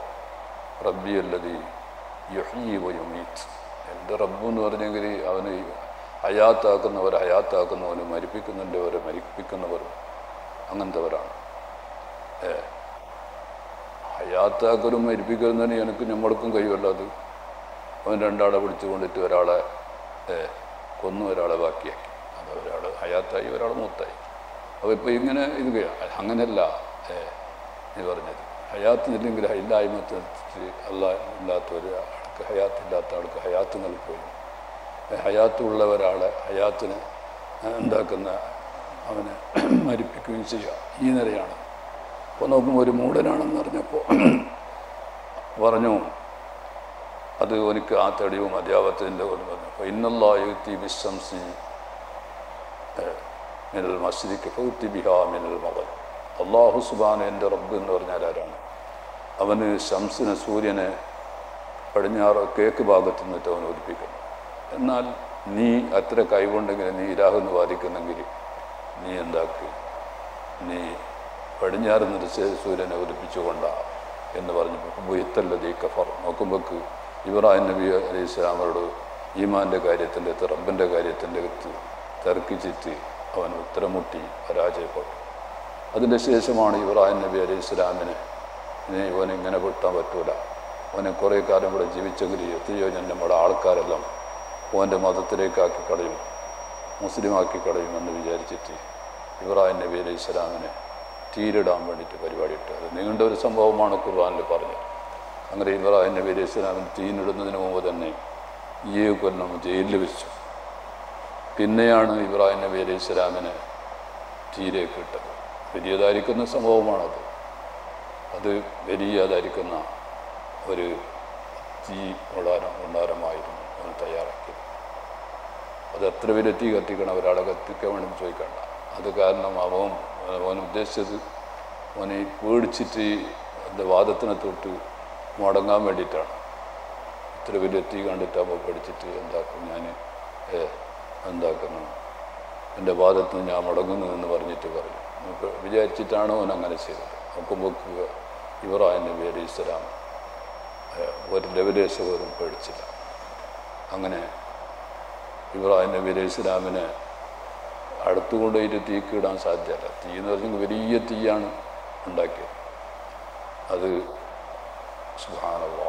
റബ്ബി അല്ലതി യുഹീ വയുമീത്ത് എൻ്റെ റബ്ബ് എന്ന് പറഞ്ഞെങ്കിൽ അവന് ഹയാത്താക്കുന്നവർ ഹയാത്താക്കുന്നവരും മരിപ്പിക്കുന്നുണ്ടവരെ മരിപ്പിക്കുന്നവരും അങ്ങനത്തെവരാണ് ഏ ഹയാത്താക്കലും മരിപ്പിക്കുന്നതിന് എനിക്ക് നമ്മൾക്കും കഴിയുമല്ലോ അത് അവൻ രണ്ടാളെ പിടിച്ചു കൊണ്ടിട്ട് ഒരാളെ ഏ, കൊന്നു ഒരാളെ ബാക്കിയാക്കി അത് ഒരാൾ ഹയാത്തായി ഒരാൾ മൂത്തായി അപ്പോൾ ഇപ്പോൾ ഇങ്ങനെ ഇത് ചെയ്യാം. അങ്ങനെയല്ല ഏ, നീ പറഞ്ഞത് ഹയാത്തില്ലെങ്കിൽ ഇല്ലായ്മ അല്ല ഇല്ലാത്ത ഒരാൾക്ക് ഹയാത്തില്ലാത്ത ആൾക്ക് ഹയാത്ത് നൽകുകയും ഹയാത്തുള്ള ഒരാളെ ഹയാത്തിന് ഉണ്ടാക്കുന്ന അവനെ മരിപ്പിക്കുകയും ചെയ്യുക ഈ നിലയാണ് അപ്പോൾ നോക്കുമ്പോൾ ഒരു മൂടനാണെന്ന് അറിഞ്ഞപ്പോൾ പറഞ്ഞു അത് എനിക്ക് ആ തെളിവും അധ്യാപത്തിൻ്റെ ഒരു പറഞ്ഞു അപ്പോൾ ഇന്നല്ലായുത്തി വിശംസി മിനൽ മസ്ജിദിക്ക് ഫൗത്തി ബിഹാ മിനൽ മകൻ അള്ളാഹു സുബാൻ എൻ്റെ റബ്ബ് എന്ന് പറഞ്ഞാൽ ആരാണ് അവന് ശംസിനെ സൂര്യനെ പടിഞ്ഞാറ് കേക്ക് ഭാഗത്തു നിന്നിട്ട് അവൻ ഒലിപ്പിക്കുന്നു എന്നാൽ നീ അത്ര കഴിവുണ്ടെങ്കിൽ നീ ഇരാഹെന്ന് വാദിക്കുന്നെങ്കിൽ നീ എന്താക്കി നീ പടിഞ്ഞാറ് നിറച്ച് സൂര്യനെ ഒലിപ്പിച്ചുകൊണ്ടാ എന്ന് പറഞ്ഞപ്പോൾ ബുഹിത്തല്ലതീ കഫർ നോക്കുമ്പോൾക്ക് ഇബ്രാഹിം നബി അലൈഹി ഇസ്ലാമരോട് ഈമാൻ്റെ കാര്യത്തിൻ്റെ അകത്ത് റബ്ബിൻ്റെ കാര്യത്തിൻ്റെ അകത്ത് തർക്കിച്ചിട്ട് അവൻ ഉത്തരമുട്ടി പരാജയപ്പെട്ടു അതിൻ്റെ ശേഷമാണ് ഇബ്രാഹിം നബി അലൈഹി ഇസ്ലാമിനെ ഇനി ഇവൻ ഇങ്ങനെ വിട്ടാൻ പറ്റൂല അവനെ കുറേ കാലം ഇവിടെ ജീവിച്ചെങ്കിൽ എത്രയോ ഞാൻ നമ്മുടെ ആൾക്കാരെല്ലാം ഓൻ്റെ മതത്തിലേക്കാക്കി കളയും മുസ്ലിമാക്കി കളയും എന്ന് വിചാരിച്ചിട്ട് ഇബ്രാഹിം നബി അലൈഹി ഇസ്ലാമിനെ തീരിടാൻ വേണ്ടിയിട്ട് പരിപാടി ഇട്ടു അത് നീണ്ട ഒരു സംഭവമാണ് ഖുർആാനിൽ പറഞ്ഞത് അങ്ങനെ ഇബ്രാഹിം നബി അലൈഹി ഇസ്ലാമിന് തീനിടുന്നതിന് മുമ്പ് തന്നെ ഈ കൊല്ലം ജയിലിൽ വെച്ചു പിന്നെയാണ് ഇബ്രാഹിം നബി അലൈഹി ഇസ്ലാമിനെ തീരേക്ക് ഇട്ടത് വലിയതായിരിക്കുന്ന സംഭവമാണത് അത് വലിയതായിരിക്കുന്ന ഒരു തീ കൊടാരം കൊണ്ടാരമായിരുന്നു അവൻ ഉണ്ടാക്കിയത് അത് എത്ര പേര് തീ കത്തിക്കണം ഒരാളെ കത്തിക്കാൻ വേണ്ടി ചോദിക്കണ്ട അത് കാരണം അവൻ അവൻ ഉദ്ദേശിച്ചത് അവനെ പേടിച്ചിട്ട് എൻ്റെ വാദത്തിനെ തൊട്ട് മുടങ്ങാൻ വേണ്ടിയിട്ടാണ് ഇത്ര വലിയ തീ കണ്ടിട്ടാകുമ്പോൾ പഠിച്ചിട്ട് എന്താക്കും ഞാൻ ഏ, എന്താക്കുന്നു എൻ്റെ വാദത്തിൽ നിന്ന് ഞാൻ മുടങ്ങുന്നു എന്ന് പറഞ്ഞിട്ട് പറഞ്ഞു നമുക്ക് വിചാരിച്ചിട്ടാണോ അവൻ അങ്ങനെ ചെയ്തത് നോക്കുമ്പോൾ ഇബ്രാഹിം നബി അലി ഇസ്ലാം ഏ, ഒരു ലവലേശ പോലും പേടിച്ചില്ല അങ്ങനെ ഇബ്രാഹിം നബി അലൈഹി ഇസ്ലാമിനെ അടുത്തുകൊണ്ടുപോയിട്ട് തീക്കിടാൻ സാധ്യമല്ല തീ എന്ന് പറഞ്ഞെങ്കിൽ വലിയ തീയാണ് ഉണ്ടാക്കിയത് അത് സുഹാനവ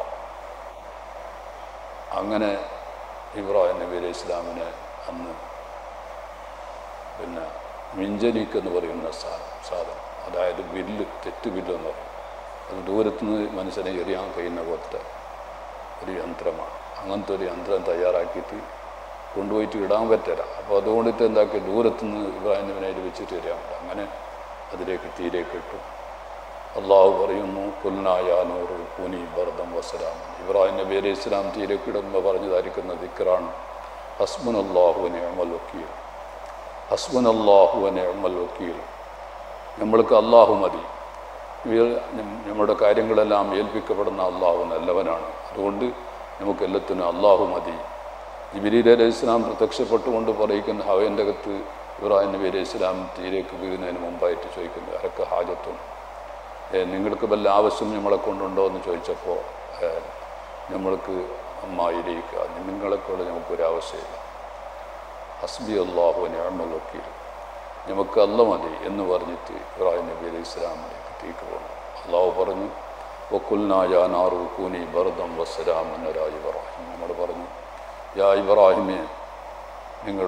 അങ്ങനെ ഇബ്രാഹിം നബി അലൈഹി ഇസ്ലാമിനെ അന്ന് പിന്നെ മിഞ്ചലിക്ക് എന്ന് പറയുന്ന സാ- സാധനം അതായത് ബില്ല് തെറ്റ് ബില്ല് എന്ന് പറയും അത് ദൂരത്തുനിന്ന് മനുഷ്യനെ എറിയാൻ കഴിയുന്ന പോലത്തെ ഒരു യന്ത്രമാണ് അങ്ങനത്തെ ഒരു യന്ത്രം തയ്യാറാക്കിയിട്ട് കൊണ്ടുപോയിട്ട് ഇടാൻ പറ്റില്ല അപ്പോൾ അതുകൊണ്ടിട്ട് എന്താക്കി ദൂരത്തുനിന്ന് ഇബ്രാഹിം നബിനെ അതിൽ വെച്ചിട്ട് എറിയാൻ പറ്റില്ല അങ്ങനെ അതിലേക്ക് തീരേക്ക് ഇട്ടു അള്ളാഹു പറയുന്നു കുൽനായാനൂറ് കുനി ബർദം വസ്സലാം ഇബ്രാഹിം നബി അലൈഹി ഇസ്ലാം തീരേക്ക് ഇടുമ്പോൾ പറഞ്ഞതായിരിക്കുന്ന ദിക്റാണ് ഹസ്ബുൻ അള്ളാഹു അമൽ വക്കീൽ ഹസ്ബുൻ അള്ളാഹു അമൽ വക്കീൽ നമ്മൾക്ക് അള്ളാഹു മതി ഇവ- നം- നമ്മുടെ കാര്യങ്ങളെല്ലാം ഏൽപ്പിക്കപ്പെടുന്ന അള്ളാഹു നല്ലവനാണ് അതുകൊണ്ട് നമുക്ക് എല്ലാത്തിനും അള്ളാഹു മതി ജിബിലി അലൈഹി ഇസ്ലാം പ്രത്യക്ഷപ്പെട്ടുകൊണ്ട് പറയിക്കുന്ന ഹവൻ്റെ അകത്ത് ഇബ്രാഹിം നബി അലൈഹി ഇസ്ലാം തീരേക്ക് വീഴുന്നതിന് മുമ്പായിട്ട് ചോദിക്കുന്നത് ആരൊക്കെ ഹാജത്തും ഏ, നിങ്ങൾക്ക് വല്ല ആവശ്യം നമ്മളെ കൊണ്ടുണ്ടോ എന്ന് ചോദിച്ചപ്പോൾ ഏ, നമ്മൾക്ക് അമ്മായിലേക്ക് നിങ്ങളെക്കൊണ്ട് നമുക്കൊരു ആവശ്യമില്ല ഹസ്ബി അള്ളാഹു നിഅമൽ വക്കീൽ നമുക്ക് അല്ല മതി എന്ന് പറഞ്ഞിട്ട് ഇബ്രാഹിം നബി അലൈഹി ഇസ്ലാമിലേക്ക് തീക്ക് പോകണം അള്ളാഹു പറഞ്ഞു വക്കുൽനായാനാറു കൂനി ബർദം വസ്സലാം എന്നൊരാ ഇബ്രാഹിം നമ്മൾ പറഞ്ഞു യാ ഇബ്രാഹിമെ നിങ്ങൾ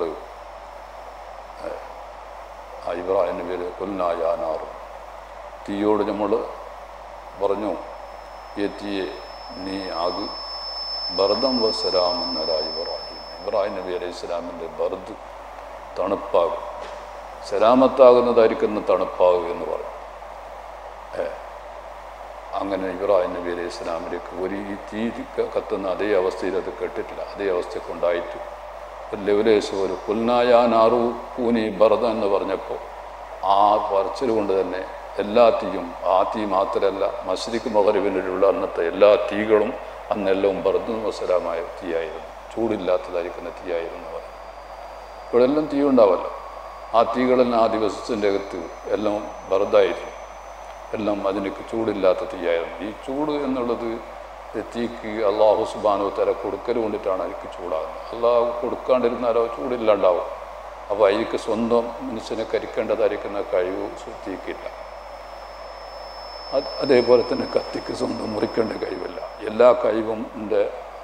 ആ ഇബ്രാഹിം നബി കുൽനായാനാറു തീയോട് നമ്മൾ പറഞ്ഞു ഈ തീയെ നീ ആകു ബർദം വസ്സലാം എന്നൊരാ ഇബ്രാഹിം ഇബ്രാഹിം നബി അലൈഹി ഇസ്ലാമിൻ്റെ ബർദ് തണുപ്പാകും സലാമത്താകുന്നതായിരിക്കുന്ന തണുപ്പാകുക എന്ന് പറയും ഏ, അങ്ങനെ ഇബ്രാഹിം നബി അലൈഹി ഇസ്ലാമിലേക്ക് ഒരു ഈ തീ ക- കത്തുന്ന അതേ അവസ്ഥയിൽ അത് കെട്ടിട്ടില്ല അതേ അവസ്ഥയ്ക്ക് ഉണ്ടായിട്ട് ഒരു ലെവലേശം ഒരു പുൽനായാനാറു കൂനി ബർദ എന്ന് പറഞ്ഞപ്പോൾ ആ പറച്ചിൽ കൊണ്ട് തന്നെ എല്ലാ തീയും ആ തീ മാത്രമല്ല മസ്ജിദ് മകരവിനുള്ള അന്നത്തെ എല്ലാ തീകളും അന്നെല്ലാം ബർദും വസലാമായ തീയായിരുന്നു ചൂടില്ലാത്തതായിരിക്കുന്ന തീയായിരുന്നു പറയും ഇവിടെ എല്ലാം തീ ഉണ്ടാവല്ലോ ആ തീകളെല്ലാം ആ ദിവസത്തിൻ്റെ അകത്ത് എല്ലാം വെറുതായിരുന്നു എല്ലാം അതിനൊക്കെ ചൂടില്ലാത്ത തീയായിരുന്നു ഈ ചൂട് എന്നുള്ളത് എത്തിക്ക് അള്ളാഹു സുബാനോ തല കൊടുക്കൽ കൊണ്ടിട്ടാണ് അതിക്ക് ചൂടാകുന്നത് അള്ളാഹു കൊടുക്കാണ്ടിരുന്നാലോ ചൂടില്ലാണ്ടാവും അപ്പോൾ അതിക്ക് സ്വന്തം മനുഷ്യനെ കരിക്കേണ്ടതായിരിക്കുന്ന കഴിവ് തീക്കില്ല അത് അതേപോലെ തന്നെ കത്തിക്ക് സ്വന്തം മുറിക്കേണ്ട കഴിവില്ല എല്ലാ കഴിവും എൻ്റെ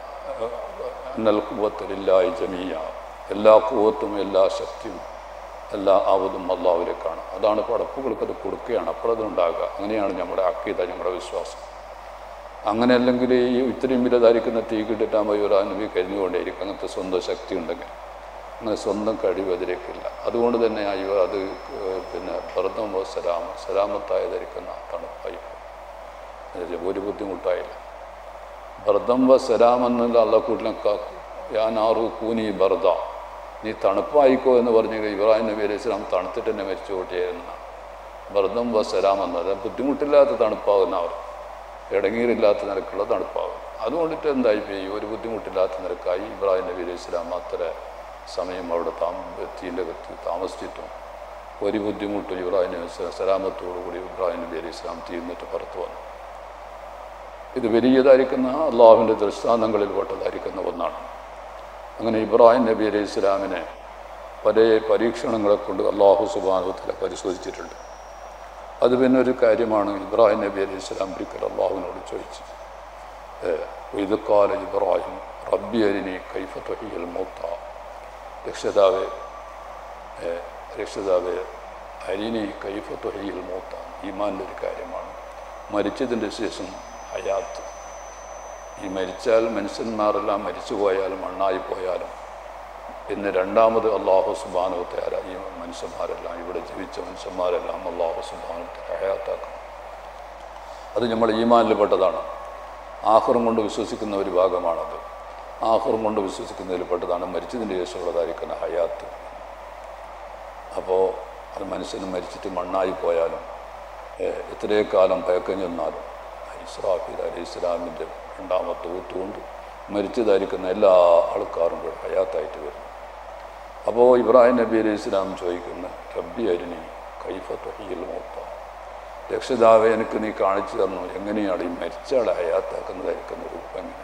അന്നൽ കൂവത്തിലില്ലായി ജമീയ എല്ലാ കൂവത്തും എല്ലാ ശക്തിയും എല്ലാ ആവതും അള്ളാഹുവിലേക്കാണ് അതാണ് പടപ്പുകൾക്ക് അത് കൊടുക്കുകയാണ് അപ്പോഴത് ഉണ്ടാകുക അങ്ങനെയാണ് നമ്മുടെ അക്കീത നമ്മുടെ വിശ്വാസം അങ്ങനെ അല്ലെങ്കിൽ ഈ ഇത്രയും വലുതായിരിക്കുന്ന തീ കിട്ടിട്ടാകുമ്പോൾ ഒരു അനുഭവി കരിഞ്ഞുകൊണ്ടേയിരിക്കും അങ്ങനത്തെ സ്വന്തം ശക്തി ഉണ്ടെങ്കിൽ അങ്ങനെ സ്വന്തം കഴിവ് അതിലേക്കില്ല അതുകൊണ്ട് തന്നെ അയ്യോ അത് ഏഹ്, പിന്നെ ഭർദ്ദം സലാമ സലാമത്തായി ധരിക്കുന്ന തണുപ്പായി അതിൽ ഒരു ബുദ്ധിമുട്ടായില്ല ഭർദ്ദം വ സലാം എന്നുള്ള അള്ളക്കൂട്ടിനെ ഞാൻ ആറു കൂനി ഭർദ നീ തണുപ്പായിക്കോ എന്ന് പറഞ്ഞ് ഇബ്രാഹിം നബി അലൈഹി സ്വലാം തണുത്തിട്ട് തന്നെ മരിച്ചു കൂട്ടിയായിരുന്ന ഭർദ്ദം വ സലാം എന്നത് ബുദ്ധിമുട്ടില്ലാത്ത തണുപ്പാകുന്ന അവർ ഇടങ്ങീറില്ലാത്ത നിരക്കുള്ള തണുപ്പാകും അതുകൊണ്ടിട്ട് എന്തായി പോയി ഒരു ബുദ്ധിമുട്ടില്ലാത്ത നിരക്കായി ഇബ്രാഹിം നബി അലൈഹി സ്വലാം അത്ര സമയം അവിടെ താമ തീൻ്റെ കത്ത് താമസിച്ചിട്ടും ഒരു ബുദ്ധിമുട്ടും ഇബ്രാഹിം നബി സ്വലാം സലാമത്തോടു കൂടി ഇബ്രാഹിം നബി അലൈഹി സ്വലാം തീർന്നിട്ട് പുറത്തു വന്നു ഇത് വലിയതായിരിക്കുന്ന അള്ളാഹുവിൻ്റെ ദൃഷ്ടാന്തങ്ങളിൽ പെട്ടതായിരിക്കുന്ന ഒന്നാണ് അങ്ങനെ ഇബ്രാഹിം നബി അലൈഹി ഇസ്ലാമിനെ പല പരീക്ഷണങ്ങളെ കൊണ്ട് അള്ളാഹു സുബാനുത്തല പരിശോധിച്ചിട്ടുണ്ട് അത് പിന്നെ ഒരു കാര്യമാണ് ഇബ്രാഹിം നബി അലൈഹി ഇസ്ലാം ഒരിക്കൽ അള്ളാഹുവിനോട് ചോദിച്ചു ഇത് കാല ഇബ്രാഹിം റബ്ബി അരിനി കൈഫ തൊഹിയൽ മൂത്ത രക്ഷിതാവേ ഏ, രക്ഷിതാവേ അരിനി കൈഫ തൊഹിയൽ മൂത്ത ഈമാൻ്റെ ഒരു കാര്യമാണ് മരിച്ചതിൻ്റെ ശേഷം ഹയാത്ത് ഈ മരിച്ചാൽ മനുഷ്യന്മാരെല്ലാം മരിച്ചു പോയാലും മണ്ണായി പോയാലും പിന്നെ രണ്ടാമത് അള്ളാഹു സുബാനുത്താര ഈ മനുഷ്യന്മാരെല്ലാം ഇവിടെ ജീവിച്ച മനുഷ്യന്മാരെല്ലാം അള്ളാഹു സുബാനുത്താര ഹയാത്താക്കണം അത് നമ്മൾ ഈമാനിൽ പെട്ടതാണ് ആഹ്റും കൊണ്ട് വിശ്വസിക്കുന്ന ഒരു ഭാഗമാണത് ആഹ്റും കൊണ്ട് വിശ്വസിക്കുന്നതിൽ പെട്ടതാണ് മരിച്ചതിൻ്റെ ശേഷമുള്ളതായിരിക്കുന്ന ഹയാത്ത് അപ്പോൾ അത് മനുഷ്യന് മരിച്ചിട്ട് മണ്ണായി പോയാലും ഏഹ്, എത്രയോ കാലം പയക്കം ചെന്നാലും ഇസ്രാഫീൽ അലി ഇസ്ലാമിൻ്റെ രണ്ടാമത്തെ ഊത്തുകൊണ്ട് മരിച്ചതായിരിക്കുന്ന എല്ലാ ആൾക്കാരും കൂടെ ഹയാത്തായിട്ട് വരുന്നു അപ്പോൾ ഇബ്രാഹിം നബി അലൈഹി ഇസ്ലാം ചോദിക്കുന്ന റബ്ബി അരിണി കൈഫ തൊഹിയിൽ മൂത്ത രക്ഷിതാവെ എനിക്ക് നീ കാണിച്ചു തന്നു എങ്ങനെയാണ് ഈ മരിച്ചയാളെ ഹയാത്താക്കുന്നതായിരിക്കുന്ന രൂപം എങ്ങനെയാണ്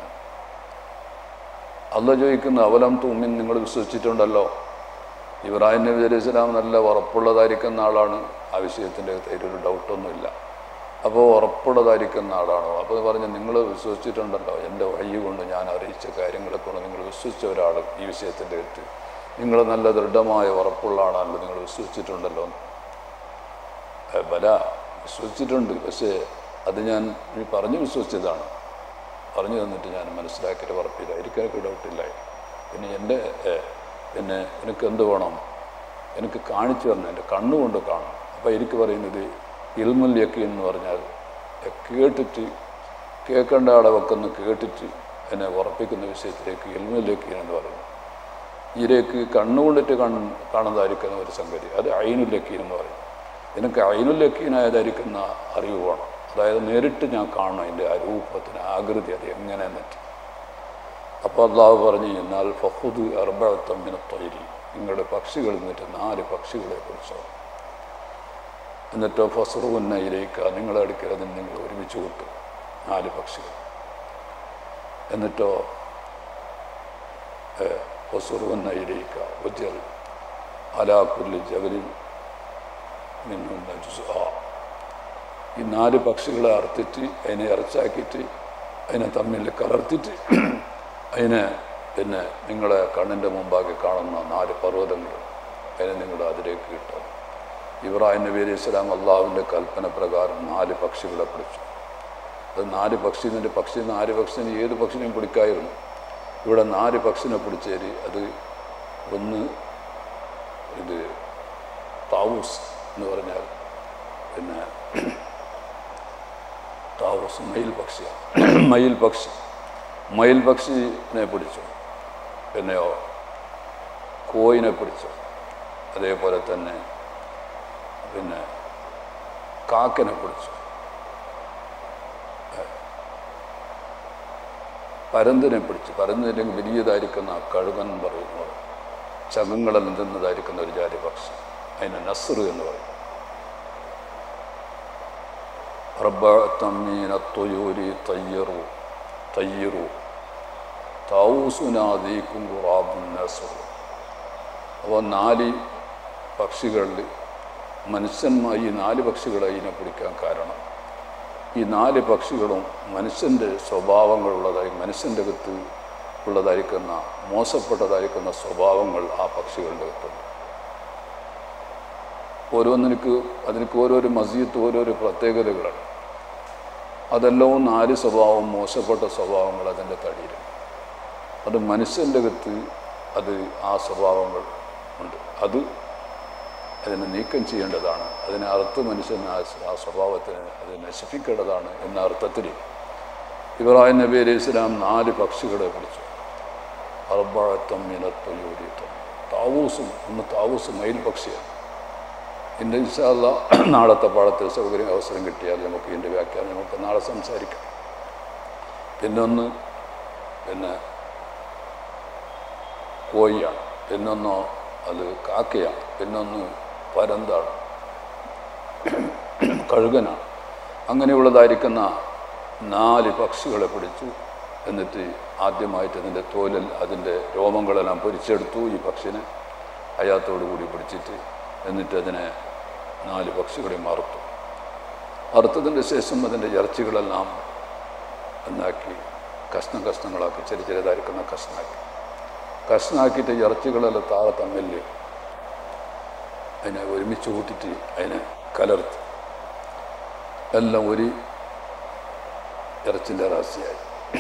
അല്ല ചോദിക്കുന്ന അവലം തൂമിൻ നിങ്ങൾ വിശ്വസിച്ചിട്ടുണ്ടല്ലോ ഇബ്രാഹിം നബി അലൈഹി സ്വലാം നല്ല ഉറപ്പുള്ളതായിരിക്കുന്ന ആളാണ് ആ വിഷയത്തിൻ്റെ ഒരു ഡൗട്ടൊന്നുമില്ല അപ്പോൾ ഉറപ്പുള്ളതായിരിക്കുന്ന ആളാണോ അപ്പോൾ പറഞ്ഞ് നിങ്ങൾ വിശ്വസിച്ചിട്ടുണ്ടല്ലോ എൻ്റെ വഴി കൊണ്ട് ഞാൻ അറിയിച്ച കാര്യങ്ങളെ കൊണ്ട് നിങ്ങൾ വിശ്വസിച്ച ഒരാൾ ഈ വിഷയത്തിൻ്റെ അടുത്ത് നിങ്ങൾ നല്ല ദൃഢമായ ഉറപ്പുള്ള ആളാണല്ലോ നിങ്ങൾ വിശ്വസിച്ചിട്ടുണ്ടല്ലോ ഏ, ബല വിശ്വസിച്ചിട്ടുണ്ട് പക്ഷേ അത് ഞാൻ ഈ പറഞ്ഞു വിശ്വസിച്ചതാണ് പറഞ്ഞു തന്നിട്ട് ഞാൻ മനസ്സിലാക്കിയിട്ട് ഉറപ്പില്ല എനിക്കെനിക്ക് ഡൗട്ടില്ല പിന്നെ എൻ്റെ ഏ, പിന്നെ എനിക്ക് എന്ത് വേണം എനിക്ക് കാണിച്ചു തരണം എൻ്റെ കണ്ണുകൊണ്ട് കാണും അപ്പോൾ എനിക്ക് പറയുന്നത് ഇൽമുൽ യക്കീൻ എന്ന് പറഞ്ഞാൽ എ, കേട്ടിട്ട് കേൾക്കേണ്ട ആളെ വെക്കുന്ന കേട്ടിട്ട് എന്നെ ഉറപ്പിക്കുന്ന വിഷയത്തിലേക്ക് ഇൽമുൽ യക്കീൻ എന്ന് പറയുന്നു ഇതിലേക്ക് കണ്ണുകൊണ്ടിട്ട് കണ് കാണുന്നതായിരിക്കുന്ന ഒരു സംഗതി അത് അയിനുൽ യക്കീൻ എന്ന് പറയും എനിക്ക് അയിനുൽ യക്കീനായതായിരിക്കുന്ന അറിവ് വേണം അതായത് നേരിട്ട് ഞാൻ കാണണം അതിൻ്റെ ആ രൂപത്തിന് ആകൃതി അത് എങ്ങനെ എന്നിട്ട് അപ്പോൾ അള്ളാഹു പറഞ്ഞു എന്നാൽ ഫഹുദ് അർബത്തമ്മിന തൊയിരി നിങ്ങളുടെ പക്ഷികൾ എന്നിട്ട് നാല് പക്ഷികളെ കുറിച്ചോ എന്നിട്ടോ ഫസറുന്നയിലേക്ക് നിങ്ങളുടെ അടുക്കൽ അതിന് നിങ്ങൾ ഒരുമിച്ച് കൂട്ടും നാല് പക്ഷികൾ എന്നിട്ടോ ഫസറുന്നയിലേക്ക് ഉജ്ജൽ അലാക്കുല്ലി ജബലിൽ നിന്നുന്ന ജുസ്ആ ഈ നാല് പക്ഷികളെ അറുത്തിട്ട് അതിനെ ഇറച്ചാക്കിയിട്ട് അതിനെ തമ്മിൽ കലർത്തിയിട്ട് അതിനെ പിന്നെ നിങ്ങളെ കണ്ണിൻ്റെ മുമ്പാകെ കാണുന്ന നാല് പർവ്വതങ്ങൾ അതിനെ നിങ്ങൾ അതിലേക്ക് കിട്ടും ഇബ്രാഹിം നബി അലൈഹി സ്വലാം അള്ളാഹുവിൻ്റെ കൽപ്പന പ്രകാരം നാല് പക്ഷികളെ പിടിച്ചു അത് നാല് പക്ഷി എന്നിട്ട് പക്ഷി നാല് പക്ഷിനെ ഏത് പക്ഷിനെയും പിടിക്കായിരുന്നു ഇവിടെ നാല് പക്ഷിനെ പിടിച്ചേരി അത് ഒന്ന് ഇത് താവൂസ് എന്ന് പറഞ്ഞാൽ പിന്നെ താവൂസ് മയിൽ പക്ഷിയാണ് മയിൽ പക്ഷി മയിൽ പക്ഷിനെ പിടിച്ചു പിന്നെയോ കോയിനെ പിടിച്ചു അതേപോലെ തന്നെ പിന്നെ കാക്കനെ പിടിച്ചു പരന്തിനെ പിടിച്ചു പരന്തില്ലെങ്കിൽ വലിയതായിരിക്കുന്ന കഴുകൻ പറയുന്നത് ചകങ്ങളെല്ലാം തിന്നതായിരിക്കുന്ന ഒരു ജാതി പക്ഷി അതിന് നസ്ർ എന്ന് പറയും റബ്ബത്തമ്മീന തൊയൂരി തയ്യറു തയ്യറു താവൂസുനാദീക്കും ഖുറാബുൻ നസറു അപ്പോൾ നാല് പക്ഷികളിൽ മനുഷ്യന്മാർ ഈ നാല് പക്ഷികളെ ഇതിനെ പിടിക്കാൻ കാരണം ഈ നാല് പക്ഷികളും മനുഷ്യൻ്റെ സ്വഭാവങ്ങളുള്ളതായി മനുഷ്യൻ്റെ അകത്ത് ഉള്ളതായിരിക്കുന്ന മോശപ്പെട്ടതായിരിക്കുന്ന സ്വഭാവങ്ങൾ ആ പക്ഷികളുടെ അകത്തുണ്ട് ഓരോന്നിനക്ക് അതിനക്ക് ഓരോരോ മസീത്ത് ഓരോരോ പ്രത്യേകതകളാണ് അതെല്ലാം നാല് സ്വഭാവം മോശപ്പെട്ട സ്വഭാവങ്ങൾ അതിൻ്റെ തടിയിലുണ്ട് അത് മനുഷ്യൻ്റെ അകത്ത് അത് ആ സ്വഭാവങ്ങൾ ഉണ്ട് അത് അതിനെ നീക്കം ചെയ്യേണ്ടതാണ് അതിനെ അറുത്ത് മനുഷ്യൻ ആ ആ സ്വഭാവത്തിന് അത് നശിപ്പിക്കേണ്ടതാണ് എന്ന അർത്ഥത്തിൽ ഇബ്രാഹിം നബി അലൈഹി ഇസ്ലാം നാല് പക്ഷികളെ പിടിച്ചു അർബഴത്തം മിനത്തൊയ്യൂരിത്തം താവൂസും ഒന്ന് താവൂസ് മയിൽ പക്ഷിയാണ് എൻ്റെ ഇൻഷാല്ല നാളത്തെ പാടത്തിൽ സൗകര്യം അവസരം കിട്ടിയാൽ നമുക്ക് ഇതിൻ്റെ വ്യാഖ്യാനം നമുക്ക് നാളെ സംസാരിക്കാം പിന്നൊന്ന് പിന്നെ കോഴിയാണ് പിന്നൊന്നോ അത് കാക്കയാണ് പിന്നൊന്ന് പരന്താണ് കഴുകനാണ് അങ്ങനെയുള്ളതായിരിക്കുന്ന നാല് പക്ഷികളെ പിടിച്ചു എന്നിട്ട് ആദ്യമായിട്ട് അതിൻ്റെ തോലിൽ അതിൻ്റെ രോമങ്ങളെല്ലാം പൊരിച്ചെടുത്തു ഈ പക്ഷിനെ അയാത്തോടു കൂടി പിടിച്ചിട്ട് എന്നിട്ട് അതിനെ നാല് പക്ഷികളെ മറുത്തു അറുത്തതിൻ്റെ ശേഷം അതിൻ്റെ ഇറച്ചികളെല്ലാം എന്നാക്കി കഷ്ണം കഷ്ണങ്ങളാക്കി ചെറിയ ചെറിയതായിരിക്കുന്ന കഷ്ണാക്കി കഷ്ണാക്കിയിട്ട് ഇറച്ചികളെല്ലാം താഴെ തമ്മിൽ അതിനെ ഒരുമിച്ച് കൂട്ടിയിട്ട് അതിനെ കലർത്തി എല്ലാം ഒരു ഇറച്ചിൻ്റെ രാശിയായി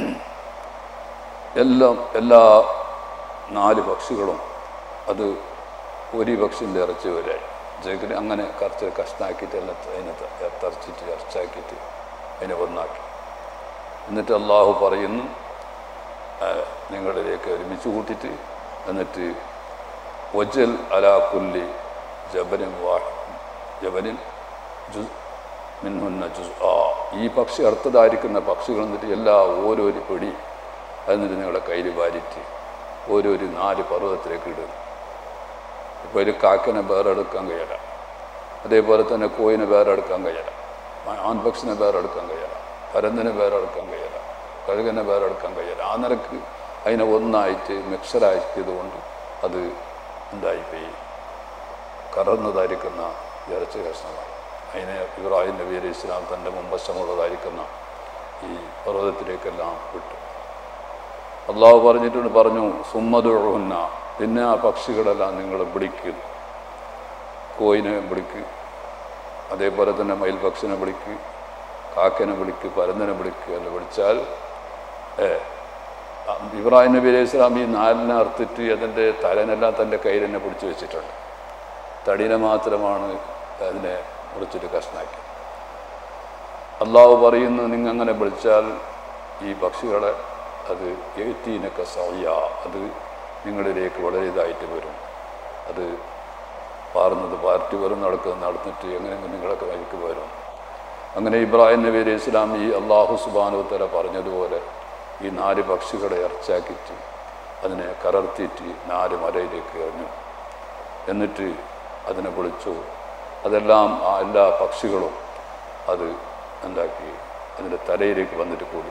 എല്ലാം എല്ലാ നാല് പക്ഷികളും അത് ഒരു പക്ഷിൻ്റെ ഇറച്ചി വരെയായി ജഗന് അങ്ങനെ കറച്ച് കഷ്ണാക്കിയിട്ട് എല്ലാം അതിനെ തറച്ചിട്ട് ഇറച്ചാക്കിയിട്ട് അതിനെ ഒന്നാക്കി എന്നിട്ട് അള്ളാഹു പറയുന്നു ആ, നിങ്ങളിലേക്ക് ഒരുമിച്ച് കൂട്ടിയിട്ട് എന്നിട്ട് ഒജൽ അലാ കുല്ലി ജബലിൻ വാ ജബലിൻ ജുസ് മിൻഹുന്ന ജുസ് ആ ഈ പക്ഷി അടുത്തതായിരിക്കുന്ന പക്ഷികൾ എന്നിട്ട് എല്ലാ ഓരോരു പൊടി എന്നിട്ട് നിങ്ങളുടെ കയ്യിൽ വാരിറ്റ് ഓരോരു നാല് പർവ്വതത്തിലേക്ക് ഇടും ഇപ്പോൾ ഒരു കാക്കനെ വേറെ എടുക്കാൻ കഴിയില്ല അതേപോലെ തന്നെ കോയിനെ വേറെ എടുക്കാൻ കഴിയില്ല ആൺപക്ഷിനെ വേറെ എടുക്കാൻ കഴിയില്ല പരന്തിനെ വേറെ എടുക്കാൻ കഴിയില്ല കഴുകനെ വേറെ എടുക്കാൻ കഴിയില്ല ആ നിരക്ക് അതിനെ ഒന്നായിട്ട് മിക്സറാക്കിയത് കൊണ്ട് അത് എന്തായിപ്പോയി കറന്നതായിരിക്കുന്ന ഇറച്ചി കഷ്ണമായി അതിനെ ഇബ്രാഹിം നബി അലൈഹി ഇസ്ലാം തൻ്റെ മുമ്പശമുള്ളതായിരിക്കുന്ന ഈ പർവ്വതത്തിലേക്കെല്ലാം വിട്ടു അള്ളാഹു പറഞ്ഞിട്ടുണ്ട് പറഞ്ഞു സുമ്മതുഴുന്ന പിന്നെ ആ പക്ഷികളെല്ലാം നിങ്ങൾ പിടിക്കും കോയിനെ വിളിക്ക് അതേപോലെ തന്നെ മയിൽ പക്ഷിനെ വിളിക്ക് കാക്കനെ വിളിക്ക് പരന്തനെ വിളിക്ക് അല്ല വിളിച്ചാൽ ഏ, ആ, ഇബ്രാഹിം നബി അലൈഹി സ്വലാം ഈ നാലിനെ അറുത്തിട്ട് അതിൻ്റെ തലനെല്ലാം തൻ്റെ കയ്യിൽ തന്നെ പിടിച്ചു വെച്ചിട്ടുണ്ട് തടിനെ മാത്രമാണ് അതിനെ മുറിച്ചിട്ട് കഷ്ണാക്കി അള്ളാഹു പറയുന്നു നിങ്ങൾ അങ്ങനെ വിളിച്ചാൽ ഈ പക്ഷികളെ അത് എഴുത്തീനൊക്കെ സൗയ അത് നിങ്ങളിലേക്ക് വളരെ ഇതായിട്ട് വരും അത് പാറുന്നത് പാർട്ടി വരും നടക്കുന്നത് നടന്നിട്ട് എങ്ങനെ നിങ്ങളൊക്കെ വഴിക്ക് വരും അങ്ങനെ ഇബ്രാഹിം നബി അലൈഹി ഇസ്ലാം ഈ അള്ളാഹു സുബാനുത്തര പറഞ്ഞതുപോലെ ഈ നാല് പക്ഷികളെ ഇറച്ചാക്കിയിട്ട് അതിനെ കലർത്തിയിട്ട് നാല് മലയിലേക്ക് എറിഞ്ഞു എന്നിട്ട് അതിനെ വിളിച്ചു അതെല്ലാം ആ എല്ലാ പക്ഷികളും അത് എന്താക്കി അതിൻ്റെ തലയിലേക്ക് വന്നിട്ട് കൂടി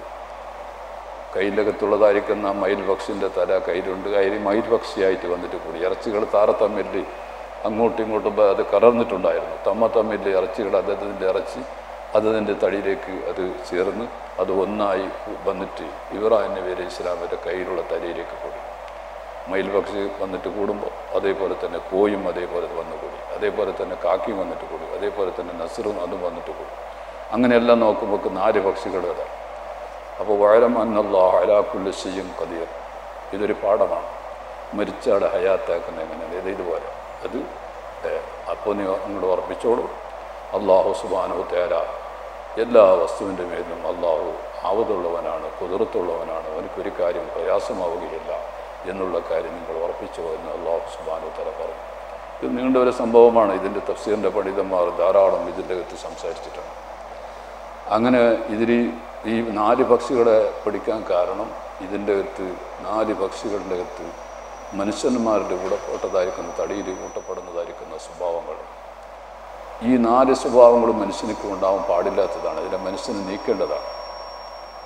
കയ്യിലകത്തുള്ളതായിരിക്കുന്ന മയിൽ പക്ഷിൻ്റെ തല കയ്യിലുണ്ട് കയ്യിൽ മയിൽ പക്ഷിയായിട്ട് വന്നിട്ട് കൂടി ഇറച്ചികൾ താരതമ്മിൽ അങ്ങോട്ടും ഇങ്ങോട്ടും ബ- അത് കലർന്നിട്ടുണ്ടായിരുന്നു തമ്മ തമ്മിൽ ഇറച്ചികൾ അതതിൻ്റെ ഇറച്ചി അതതിൻ്റെ തടിയിലേക്ക് അത് ചേർന്ന് അത് ഒന്നായി വന്നിട്ട് ഇബ്രാഹിം നബി അലൈഹി ഇസ്ലാമിൻ്റെ കയ്യിലുള്ള തലയിലേക്ക് കൂടി മയിൽ പക്ഷി വന്നിട്ട് കൂടുമ്പോൾ അതേപോലെ തന്നെ കോയും അതേപോലെ വന്നു കൂടി അതേപോലെ തന്നെ കാക്കിയും വന്നിട്ട് കൂടി അതേപോലെ തന്നെ നസറും അതും വന്നിട്ട് കൂടി അങ്ങനെയെല്ലാം നോക്കുമ്പോൾ നാല് പക്ഷികൾ അതാണ് അപ്പോൾ വഴലം അന്നല്ലാഹ് അലാക്കുള്ള ചെയ്യും കതിയർ ഇതൊരു പാഠമാണ് മരിച്ചാടെ ഹയാത്താക്കുന്ന എങ്ങനെയാണ് ഇത് ഇതുപോലെ അത് അപ്പോൾ നീ അങ്ങോട്ട് ഉറപ്പിച്ചോളൂ അള്ളാഹു സുബാനു തേര എല്ലാ വസ്തുവിൻ്റെ മേലും അള്ളാഹു ആവതുള്ളവനാണ് കുതിർത്തുള്ളവനാണ് അവനക്കൊരു കാര്യം പ്രയാസമാവുകയില്ല എന്നുള്ള കാര്യം നിങ്ങൾ ഉറപ്പിച്ചു എന്ന് അള്ളാഹു സുബാനു തല പറഞ്ഞു ഇത് നീണ്ട ഒരു സംഭവമാണ് ഇതിൻ്റെ തഫ്സീറിൻ്റെ പണ്ഡിതന്മാർ ധാരാളം ഇതിൻ്റെ അകത്ത് സംസാരിച്ചിട്ടുണ്ട് അങ്ങനെ ഇതിൽ ഈ നാല് പക്ഷികളെ പിടിക്കാൻ കാരണം ഇതിൻ്റെ അകത്ത് നാല് പക്ഷികളുടെ അകത്ത് മനുഷ്യന്മാരുടെ കൂടപ്പെട്ടതായിരിക്കുന്ന തടിയിൽ കൂട്ടപ്പെടുന്നതായിരിക്കുന്ന സ്വഭാവങ്ങൾ ഈ നാല് സ്വഭാവങ്ങളും മനുഷ്യനിക്ക് ഉണ്ടാവാൻ പാടില്ലാത്തതാണ് ഇതിനെ മനുഷ്യന് നീക്കേണ്ടതാണ്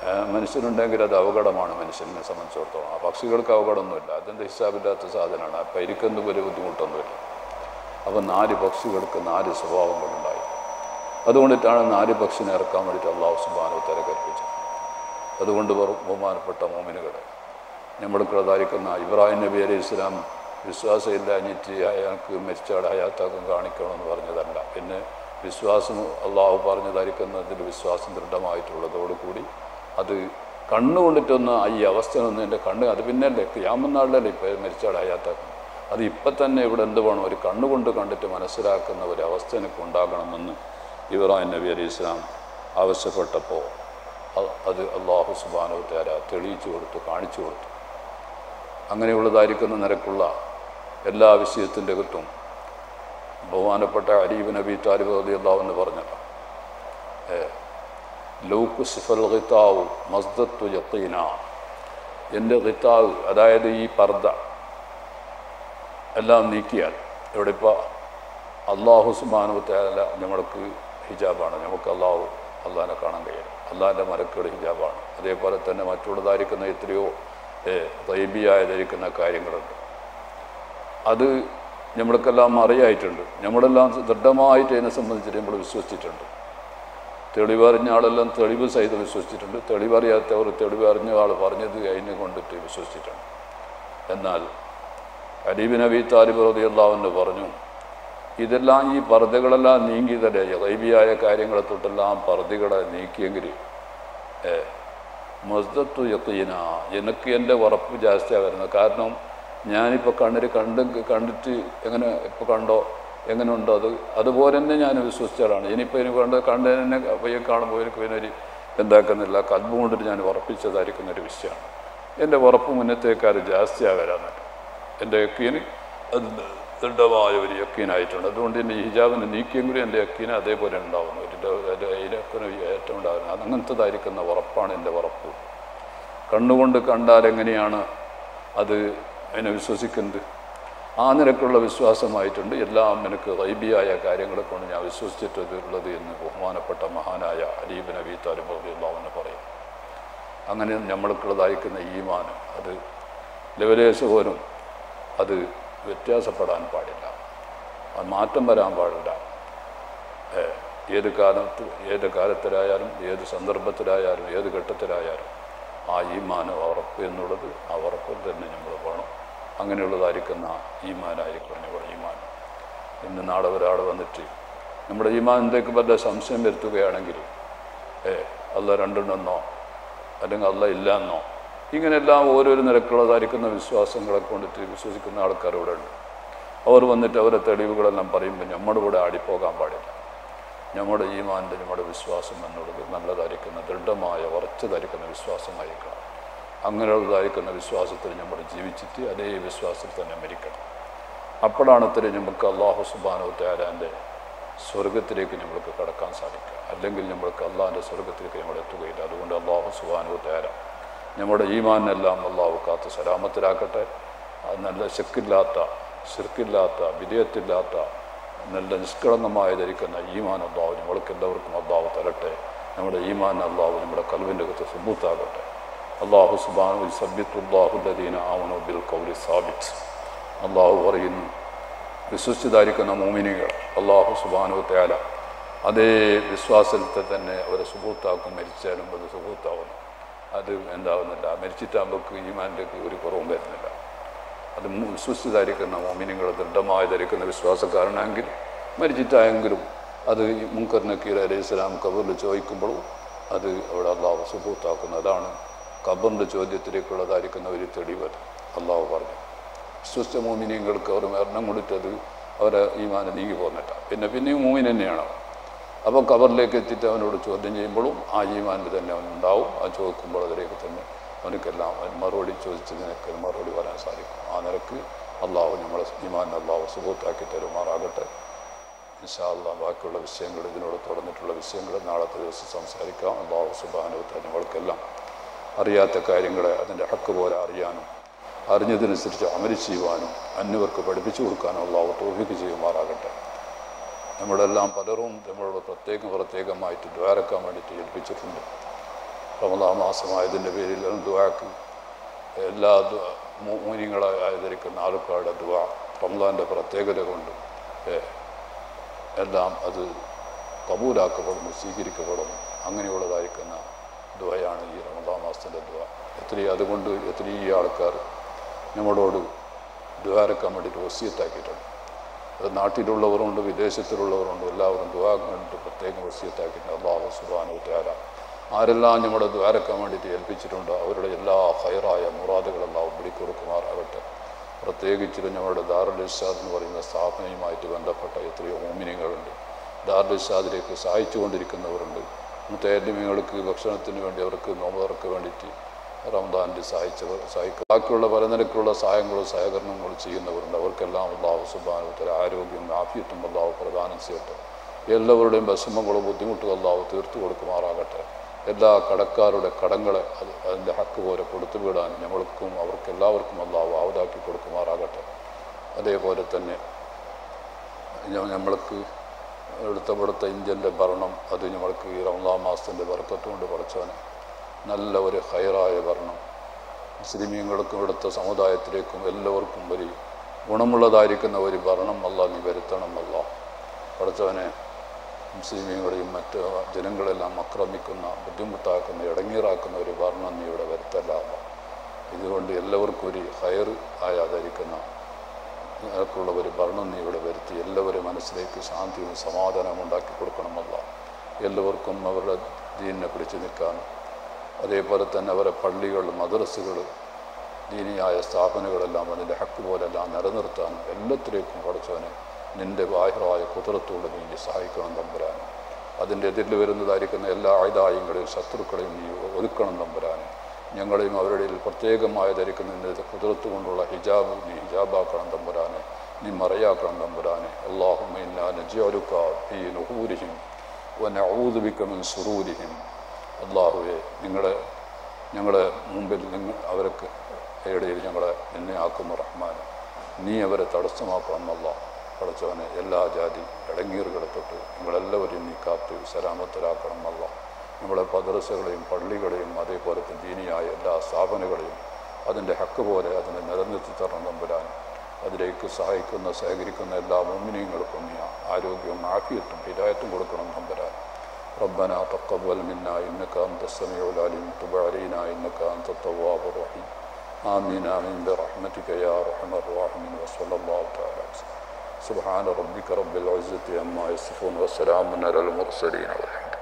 ഏഹ് മനുഷ്യനുണ്ടെങ്കിൽ അത് അപകടമാണ് മനുഷ്യനെ സംബന്ധിച്ചിടത്തോളം ആ പക്ഷികൾക്ക് അപകടമൊന്നുമില്ല അതിൻ്റെ ഹിസാബില്ലാത്ത സാധനമാണ് അപ്പം ഇരിക്കുന്ന ഒരു ബുദ്ധിമുട്ടൊന്നുമില്ല അപ്പം നാല് പക്ഷികൾക്ക് നാല് സ്വഭാവങ്ങളുണ്ടായി അതുകൊണ്ടിട്ടാണ് നാല് പക്ഷിനെ ഇറക്കാൻ വേണ്ടിയിട്ട് അള്ളാഹു സുബാനു തര കൽപ്പിച്ചത് അതുകൊണ്ട് ബഹു- ബഹുമാനപ്പെട്ട മോമിനുകളെ നമ്മൾക്കുള്ളതായിരിക്കുന്ന ഇബ്രാഹിം നബി അലൈഹി ഇസ്ലാം വിശ്വാസമില്ലാഞ്ഞിട്ട് അയാൾക്ക് മരിച്ചാട് ഹയാത്താക്കം കാണിക്കണമെന്ന് പറഞ്ഞതല്ല പിന്നെ വിശ്വാസം അള്ളാഹു പറഞ്ഞതായിരിക്കുന്നതിൽ വിശ്വാസം ദൃഢമായിട്ടുള്ളതോടുകൂടി അത് കണ്ണുകൊണ്ടിട്ടൊന്ന് ഈ അവസ്ഥയൊന്നും എൻ്റെ കണ്ണ് അത് പിന്നല്ലേ ക്യാമനാളിലല്ലേ ഇപ്പോൾ മരിച്ചാട് ഹയാത്താക്കം അത് ഇപ്പം തന്നെ ഇവിടെ എന്ത് വേണം ഒരു കണ്ണുകൊണ്ട് കണ്ടിട്ട് മനസ്സിലാക്കുന്ന ഒരു അവസ്ഥ എനിക്ക് ഉണ്ടാകണമെന്ന് ഇബ്രാഹിം നബി അലൈഹി ഇസ്ലാം ആവശ്യപ്പെട്ടപ്പോൾ അ- അത് അള്ളാഹു സുബാനോ തേര തെളിയിച്ചു കൊടുത്തു കാണിച്ചു കൊടുത്തു അങ്ങനെയുള്ളതായിരിക്കുന്ന നിരക്കുള്ള എല്ലാ വിഷയത്തിൻ്റെ അകത്തും ബഹുമാനപ്പെട്ട അരീബ് നബി താലിബ് അലി അള്ളാഹു എന്ന് പറഞ്ഞല്ലോ ഏ, ലൗക്കു സിഫൽ ഖിത്താവു മസ്ദത്തു യത്തീന എൻ്റെ ഖിത്താവ് അതായത് ഈ പർദ്ദ എല്ലാം നീക്കിയാൽ ഇവിടെ ഇപ്പോൾ അള്ളാഹു സുബാനുവത്തേല നമ്മൾക്ക് ഹിജാബാണ് നമുക്ക് അള്ളാഹു അള്ളാഹിനെ കാണാൻ കഴിയും അള്ളാഹിൻ്റെ മലക്കുകൾ ഹിജാബാണ് അതേപോലെ തന്നെ മറ്റുള്ളതായിരിക്കുന്ന എത്രയോ തൈബിയായ ധരിക്കുന്ന കാര്യങ്ങളുണ്ട് അത് നമ്മൾക്കെല്ലാം അറിയായിട്ടുണ്ട് നമ്മളെല്ലാം ദൃഢമായിട്ട് അതിനെ സംബന്ധിച്ചിട്ട് നമ്മൾ വിശ്വസിച്ചിട്ടുണ്ട് തെളിവറിഞ്ഞ ആളെല്ലാം തെളിവ് സഹിതം വിശ്വസിച്ചിട്ടുണ്ട് തെളിവറിയാത്തവർ തെളിവറിഞ്ഞ ആൾ പറഞ്ഞത് അതിനെ കൊണ്ടിട്ട് വിശ്വസിച്ചിട്ടുണ്ട് എന്നാൽ അലീബ് നബി താലിബ് റളിയല്ലാഹു പറഞ്ഞു ഇതെല്ലാം ഈ പർദ്ദകളെല്ലാം നീങ്ങിയതല്ലേ ഗൈബിയായ കാര്യങ്ങളെ തൊട്ടെല്ലാം പർദ്ദകളെ നീക്കിയെങ്കിൽ മസ്ദത്തു യക്കീന എനിക്ക് എൻ്റെ ഉറപ്പ് ജാസ്തിയാണ് വരുന്നത് കാരണം ഞാനിപ്പോൾ കണ്ണിൽ കണ്ട് കണ്ടിട്ട് എങ്ങനെ ഇപ്പോൾ കണ്ടോ എങ്ങനെ ഉണ്ടോ അത് അതുപോലെ തന്നെ ഞാൻ വിശ്വസിച്ചാലാണ് ഇനിയിപ്പോൾ എനിക്ക് കണ്ട് കണ്ട് തന്നെ പയ്യെ കാണുമ്പോൾ എനിക്ക് പിന്നെ ഒരു എന്താക്കുന്നില്ല കൽബ് കൊണ്ടിട്ട് ഞാൻ ഉറപ്പിച്ചതായിരിക്കുന്ന ഒരു വിഷയമാണ് എൻ്റെ ഉറപ്പ് മുന്നത്തേക്കാർ ജാസ്തിയാകാരാന്നിട്ട് എൻ്റെ യക്കീന് അത് ദൃഢമായ ഒരു യക്കീനായിട്ടുണ്ട് അതുകൊണ്ട് എൻ്റെ ഹിജാബിനെ നീക്കിയെങ്കിലും എൻ്റെ യക്കീന് അതേപോലെ ഉണ്ടാവുന്നു എൻ്റെ എൻ്റെ അതിനൊക്കെ ഏറ്റവും ഉണ്ടാകുന്നത് അത് അങ്ങനത്തതായിരിക്കുന്ന ഉറപ്പാണ് എൻ്റെ ഉറപ്പ് കണ്ണുകൊണ്ട് കണ്ടാൽ എങ്ങനെയാണ് അത് അതിനെ വിശ്വസിക്കുന്നത് ആ നിരക്കുള്ള വിശ്വാസമായിട്ടുണ്ട് എല്ലാം എനിക്ക് വൈബിയായ കാര്യങ്ങളെ കൊണ്ട് ഞാൻ വിശ്വസിച്ചിട്ടുള്ളത് എന്ന് ബഹുമാനപ്പെട്ട മഹാനായ അലീബ് നബി താലിബുല്ലാവെന്ന് പറയും അങ്ങനെ നമ്മൾക്കുള്ളതായിരിക്കുന്ന ഈമാനം അത് ലെവലേശ് പോലും അത് വ്യത്യാസപ്പെടാൻ പാടില്ല അത് മാറ്റം വരാൻ പാടില്ല ഏ, ഏത് കാലത്ത് ഏത് കാലത്തിലായാലും ഏത് സന്ദർഭത്തിലായാലും ഏത് ഘട്ടത്തിലായാലും ആ ഈമാനം ഉറപ്പ് എന്നുള്ളത് ആ ഉറപ്പിൽ തന്നെ നമ്മൾ വേണം അങ്ങനെയുള്ളതായിരിക്കുന്ന ഈമാനായിരിക്കും നമ്മുടെ ഈമാൻ ഇന്ന് നാളെ ഒരാൾ വന്നിട്ട് നമ്മുടെ ഈമാനിലേക്ക് വല്ല സംശയം വരുത്തുകയാണെങ്കിൽ ഏ അല്ല രണ്ടെണ്ണെന്നോ അല്ലെങ്കിൽ അല്ല ഇല്ല എന്നോ ഇങ്ങനെയെല്ലാം ഓരോരോ നിരക്കുള്ളതായിരിക്കുന്ന വിശ്വാസങ്ങളെ കൊണ്ടിട്ട് വിശ്വസിക്കുന്ന ആൾക്കാർ ഇവിടെ ഉണ്ട് അവർ വന്നിട്ട് അവരെ തെളിവുകളെല്ലാം പറയുമ്പോൾ നമ്മുടെ കൂടെ ആടിപ്പോകാൻ പാടില്ല നമ്മുടെ ഈമാൻ്റെ നമ്മുടെ വിശ്വാസം എന്നുള്ളത് നല്ലതായിരിക്കുന്ന ദൃഢമായ ഉറച്ചതായിരിക്കുന്ന വിശ്വാസമായിരിക്കണം അങ്ങനെയുള്ളതായിരിക്കുന്ന വിശ്വാസത്തിൽ നമ്മൾ ജീവിച്ചിട്ട് അതേ വിശ്വാസത്തിൽ തന്നെ മരിക്കണം അപ്പോഴാണ് ഇത്തിരി നമുക്ക് അള്ളാഹു സുബാനോ തേരാൻ്റെ സ്വർഗത്തിലേക്ക് നമ്മൾക്ക് കടക്കാൻ സാധിക്കുക അല്ലെങ്കിൽ നമ്മൾക്ക് അള്ളാഹിൻ്റെ സ്വർഗത്തിലേക്ക് നമ്മൾ എത്തുകയില്ല അതുകൊണ്ട് അള്ളാഹു സുബാനോ തേര നമ്മുടെ ഈമാനെല്ലാം അള്ളാഹു കാത്ത് സലാമത്തിലാക്കട്ടെ അത് നല്ല ശക്കില്ലാത്ത ശിർക്കില്ലാത്ത വിധേയത്തില്ലാത്ത നല്ല നിഷ്കളങ്കമായ ധരിക്കുന്ന ഈമാൻ അള്ളാഹു നമ്മൾക്ക് എല്ലാവർക്കും അള്ളാഹു തരട്ടെ നമ്മുടെ ഈമാൻ അള്ളാഹു നമ്മുടെ കൽവിൻ്റെ അകത്ത് സുബൂത്താകട്ടെ അള്ളാഹു സുബാനു സബ്യത്തുല്ലാഹുല്ലദീന ആവനു ബിൽ കൗരി സാബിറ്റ് അള്ളാഹു പറയുന്നു വിശ്വസിതായിരിക്കുന്ന മോമിനികൾ അള്ളാഹു സുബാനു തയാല അതേ വിശ്വാസത്തിൽ തന്നെ അവരെ സുബൂത്താക്കും മരിച്ചാലും അത് സുബൂത്താവുന്നു അത് എന്താവുന്നില്ല മരിച്ചിട്ടാകുമ്പോൾ ഈമാൻ്റെ ഒരു കുറവും വരുന്നില്ല അത് മു- വിശ്വസിതായിരിക്കുന്ന മോമിനികൾ ദൃഢമായി ധരിക്കുന്ന വിശ്വാസക്കാരനാണെങ്കിൽ മരിച്ചിട്ടായെങ്കിലും അത് ഈ മുൻകർ നക്കീർ അലൈഹി സ്വലാം കബറിൽ ചോദിക്കുമ്പോഴും അത് അവിടെ അള്ളാഹു സുബൂത്താക്കുന്നു അതാണ് കബറിൻ്റെ ചോദ്യത്തിലേക്കുള്ളതായിരിക്കുന്ന ഒരു തെളിവ് അള്ളാഹു പറഞ്ഞു വിശ്വസിച്ച മോമിനിയങ്ങൾക്ക് അവർ മരണം കൊടുത്തത് അവരെ ഈമാനെ നീങ്ങി പോന്നിട്ടാണ് പിന്നെ പിന്നെയും മൂമിൻ തന്നെയാണ് അവൻ. അപ്പോൾ കബറിലേക്ക് എത്തിയിട്ട് അവനോട് ചോദ്യം ചെയ്യുമ്പോഴും ആ ഈമാനിൽ തന്നെ അവൻ ഉണ്ടാവും ആ ചോദിക്കുമ്പോൾ അതിലേക്ക് തന്നെ അവനക്കെല്ലാം അവൻ മറുപടി ചോദിച്ചതിനൊക്കെ മറുപടി പറയാൻ സാധിക്കും ആ നിരക്ക് അള്ളാഹു നമ്മളെ ഈമാൻ അള്ളാഹു സുഹൃത്താക്കി തരുമാറാകട്ടെ ഇൻഷാ അള്ളാഹ് ബാക്കിയുള്ള വിഷയങ്ങൾ ഇതിനോട് തുടർന്നിട്ടുള്ള വിഷയങ്ങൾ നാളത്തെ ദിവസം സംസാരിക്കാം അള്ളാഹു സുബാനുവത്ത നമ്മൾക്കെല്ലാം അറിയാത്ത കാര്യങ്ങളെ അതിൻ്റെ ഹക്ക് പോലെ അറിയാനും അറിഞ്ഞതനുസരിച്ച് അമരി ചെയ്യുവാനും അന്യവർക്ക് പഠിപ്പിച്ചു കൊടുക്കാനും അള്ളാഹു തോഫിക്ക് ചെയ്യുമാറാകട്ടെ നമ്മളെല്ലാം പലരും നമ്മളോട് പ്രത്യേകം പ്രത്യേകമായിട്ട് ദ്വാരക്കാൻ വേണ്ടിയിട്ട് ഏൽപ്പിച്ചിട്ടുണ്ട് റമദാ മാസമായതിൻ്റെ പേരിൽ ദുവാക്ക് എല്ലാ മൂനിങ്ങളായി ആദരിക്കുന്ന ആൾക്കാരുടെ ദുവ റമദാൻ്റെ പ്രത്യേകത കൊണ്ട് ഏ, എല്ലാം അത് കബൂലാക്കപ്പെടുന്നു സ്വീകരിക്കപ്പെടുന്നു അങ്ങനെയുള്ളതായിരിക്കുന്ന ദുവയാണ് ഈ റമദാ മാസത്തിൻ്റെ ദുവ എത്രയും അതുകൊണ്ട് എത്രയും ആൾക്കാർ നമ്മളോട് ദ്വാരക്കാൻ വേണ്ടിയിട്ട് വസിയത്താക്കിയിട്ടുണ്ട് അത് നാട്ടിലുള്ളവരുണ്ട് വിദേശത്തിലുള്ളവരുണ്ട് എല്ലാവരും ദ്വാ കണ്ടിട്ട് പ്രത്യേകം വസിയത്താക്കിയിട്ടുണ്ട് അള്ളാഹു സുബാനു ത്യാല ആരെല്ലാം നമ്മുടെ ദ്വാരക്കാൻ വേണ്ടിയിട്ട് ഏൽപ്പിച്ചിട്ടുണ്ടോ അവരുടെ എല്ലാ ഹൈറായ മുറാദുകളെല്ലാം പിടിക്കൊടുക്കുമാറാകട്ടെ പ്രത്യേകിച്ചിട്ട് ഞങ്ങളുടെ ദാറുൽ ഇർഷാദ് എന്ന് പറയുന്ന സ്ഥാപനയുമായിട്ട് ബന്ധപ്പെട്ട എത്രയോ മോമിനികളുണ്ട് ദാറുൽ ഇർഷാദിലേക്ക് സഹായിച്ചു കൊണ്ടിരിക്കുന്നവരുണ്ട് മുത്തേലിമിങ്ങൾക്ക് ഭക്ഷണത്തിന് വേണ്ടി അവർക്ക് നോമ്പവർക്ക് വേണ്ടിയിട്ട് റംദാനിൽ സഹായിച്ചവർ സഹായിക്കുക ബാക്കിയുള്ള പല നിരക്കുള്ള സഹായങ്ങളും സഹകരണങ്ങളും ചെയ്യുന്നവരുണ്ട് അവർക്കെല്ലാം അള്ളാഹു സുബാനുത്തര ആരോഗ്യം ആഫിയത്തും അള്ളാഹു പ്രദാനം ചെയ്യട്ടെ എല്ലാവരുടെയും വിഷമങ്ങളും ബുദ്ധിമുട്ടും അള്ളാഹു തീർത്തു കൊടുക്കുമാറാകട്ടെ എല്ലാ കടക്കാരുടെ കടങ്ങളെ അത് അതിൻ്റെ ഹക്ക് പോലെ കൊടുത്തു വിടാൻ ഞങ്ങൾക്കും അവർക്ക് എല്ലാവർക്കും അള്ളാഹു ആവതാക്കി കൊടുക്കുമാറാകട്ടെ അതേപോലെ തന്നെ ഞ- നമ്മൾക്ക് എടുത്ത ഇവിടുത്തെ ഇന്ത്യൻ്റെ ഭരണം അത് നമ്മൾക്ക് ഈ റംലാം മാസത്തിൻ്റെ വർക്കത്തുകൊണ്ട് പഠിച്ചവനെ നല്ല ഒരു ഹൈറായ ഭരണം മുസ്ലിമീങ്ങൾക്കും ഇവിടുത്തെ സമുദായത്തിലേക്കും എല്ലാവർക്കും ഒരു ഗുണമുള്ളതായിരിക്കുന്ന ഒരു ഭരണം അല്ല നീ വരുത്തണം അല്ല പഠിച്ചവനെ മുസ്ലിമീങ്ങളെയും മറ്റ് ജനങ്ങളെല്ലാം ആക്രമിക്കുന്ന ബുദ്ധിമുട്ടാക്കുന്ന ഇടങ്ങീറാക്കുന്ന ഒരു ഭരണം നീ ഇവിടെ വരുത്തല്ല ഇതുകൊണ്ട് എല്ലാവർക്കും ഒരു ഹയർ ആയാതായിരിക്കുന്ന നിനക്കുള്ള ഒരു ഭരണം നീ ഇവിടെ വരുത്തി എല്ലാവരും മനസ്സിലേക്ക് ശാന്തിയും സമാധാനവും ഉണ്ടാക്കി കൊടുക്കണമല്ല എല്ലാവർക്കും അവരുടെ ദീനിനെ പിടിച്ചു നിൽക്കാനും അതേപോലെ തന്നെ അവരെ പള്ളികൾ മദ്രസുകൾ ദീനിയായ സ്ഥാപനങ്ങളെല്ലാം അതിൻ്റെ ഹക്ക് പോലെല്ലാം നിലനിർത്താനും എല്ലാത്തിലേക്കും പഠിച്ചവനെ നിൻ്റെ ബാഹ്യമായ കുതിരത്തോട് നീ ഇനി സഹായിക്കണം തമ്പുരാൻ അതിൻ്റെ എതിരിൽ വരുന്നതായിരിക്കുന്ന എല്ലാ ആയുധായങ്ങളെയും ശത്രുക്കളെയും നീ ഒതുക്കണം തമ്പുരാൻ ഞങ്ങളെയും അവരുടെ ഇടയിൽ പ്രത്യേകമായ ധരിക്കുന്ന നിന്റെ കുതിരത്ത് കൊണ്ടുള്ള ഹിജാബ് നീ ഹിജാബാക്കണം തമ്പുരാനെ നീ മറയാക്കണം തമ്പുരാനെ അള്ളാഹുമ്മ ഇന്നാ നജിയലുക ഫീ നുഹൂരിഹിം വനഊദു ബിക മിൻ ശുറൂരിഹിം അള്ളാഹുവെ നിങ്ങളെ ഞങ്ങളെ മുമ്പിൽ നിങ്ങൾ അവർക്ക് ഇടയിൽ ഞങ്ങളെ നിന്നെ ആക്കുന്നു റഹ്മാൻ നീ അവരെ തടസ്സമാക്കണം അല്ല പഠിച്ചവനെ എല്ലാ ജാതി ഇടങ്ങീറുകളെ തൊട്ട് നിങ്ങളെല്ലാവരെയും നീ കാത്ത് സലാമത്തരാക്കണം അല്ല നമ്മളെ മദ്രസകളെയും പള്ളികളെയും അതേപോലെ തന്നെ ദീനിയായ എല്ലാ സ്ഥാപനങ്ങളെയും അതിൻ്റെ ഹക്ക് പോലെ അതിനെ നിലനിർത്തി തരണം തമ്പുരാൻ അതിലേക്ക് സഹായിക്കുന്ന സഹകരിക്കുന്ന എല്ലാ മുമ്മിനിയങ്ങൾക്കും നീ ആരോഗ്യവും ആഫിയത്തും ഹിദായത്തും കൊടുക്കണം തമ്പുരാൻ ربنا تقبل منا إنك أنت السميع العليم تب علينا إنك أنت التواب الرحيم آمين آمين برحمتك يا أرحم الراحمين وصلى الله تعالى وسلم سبحان ربك رب العزة عما يصفون وسلام على المرسلين والحمد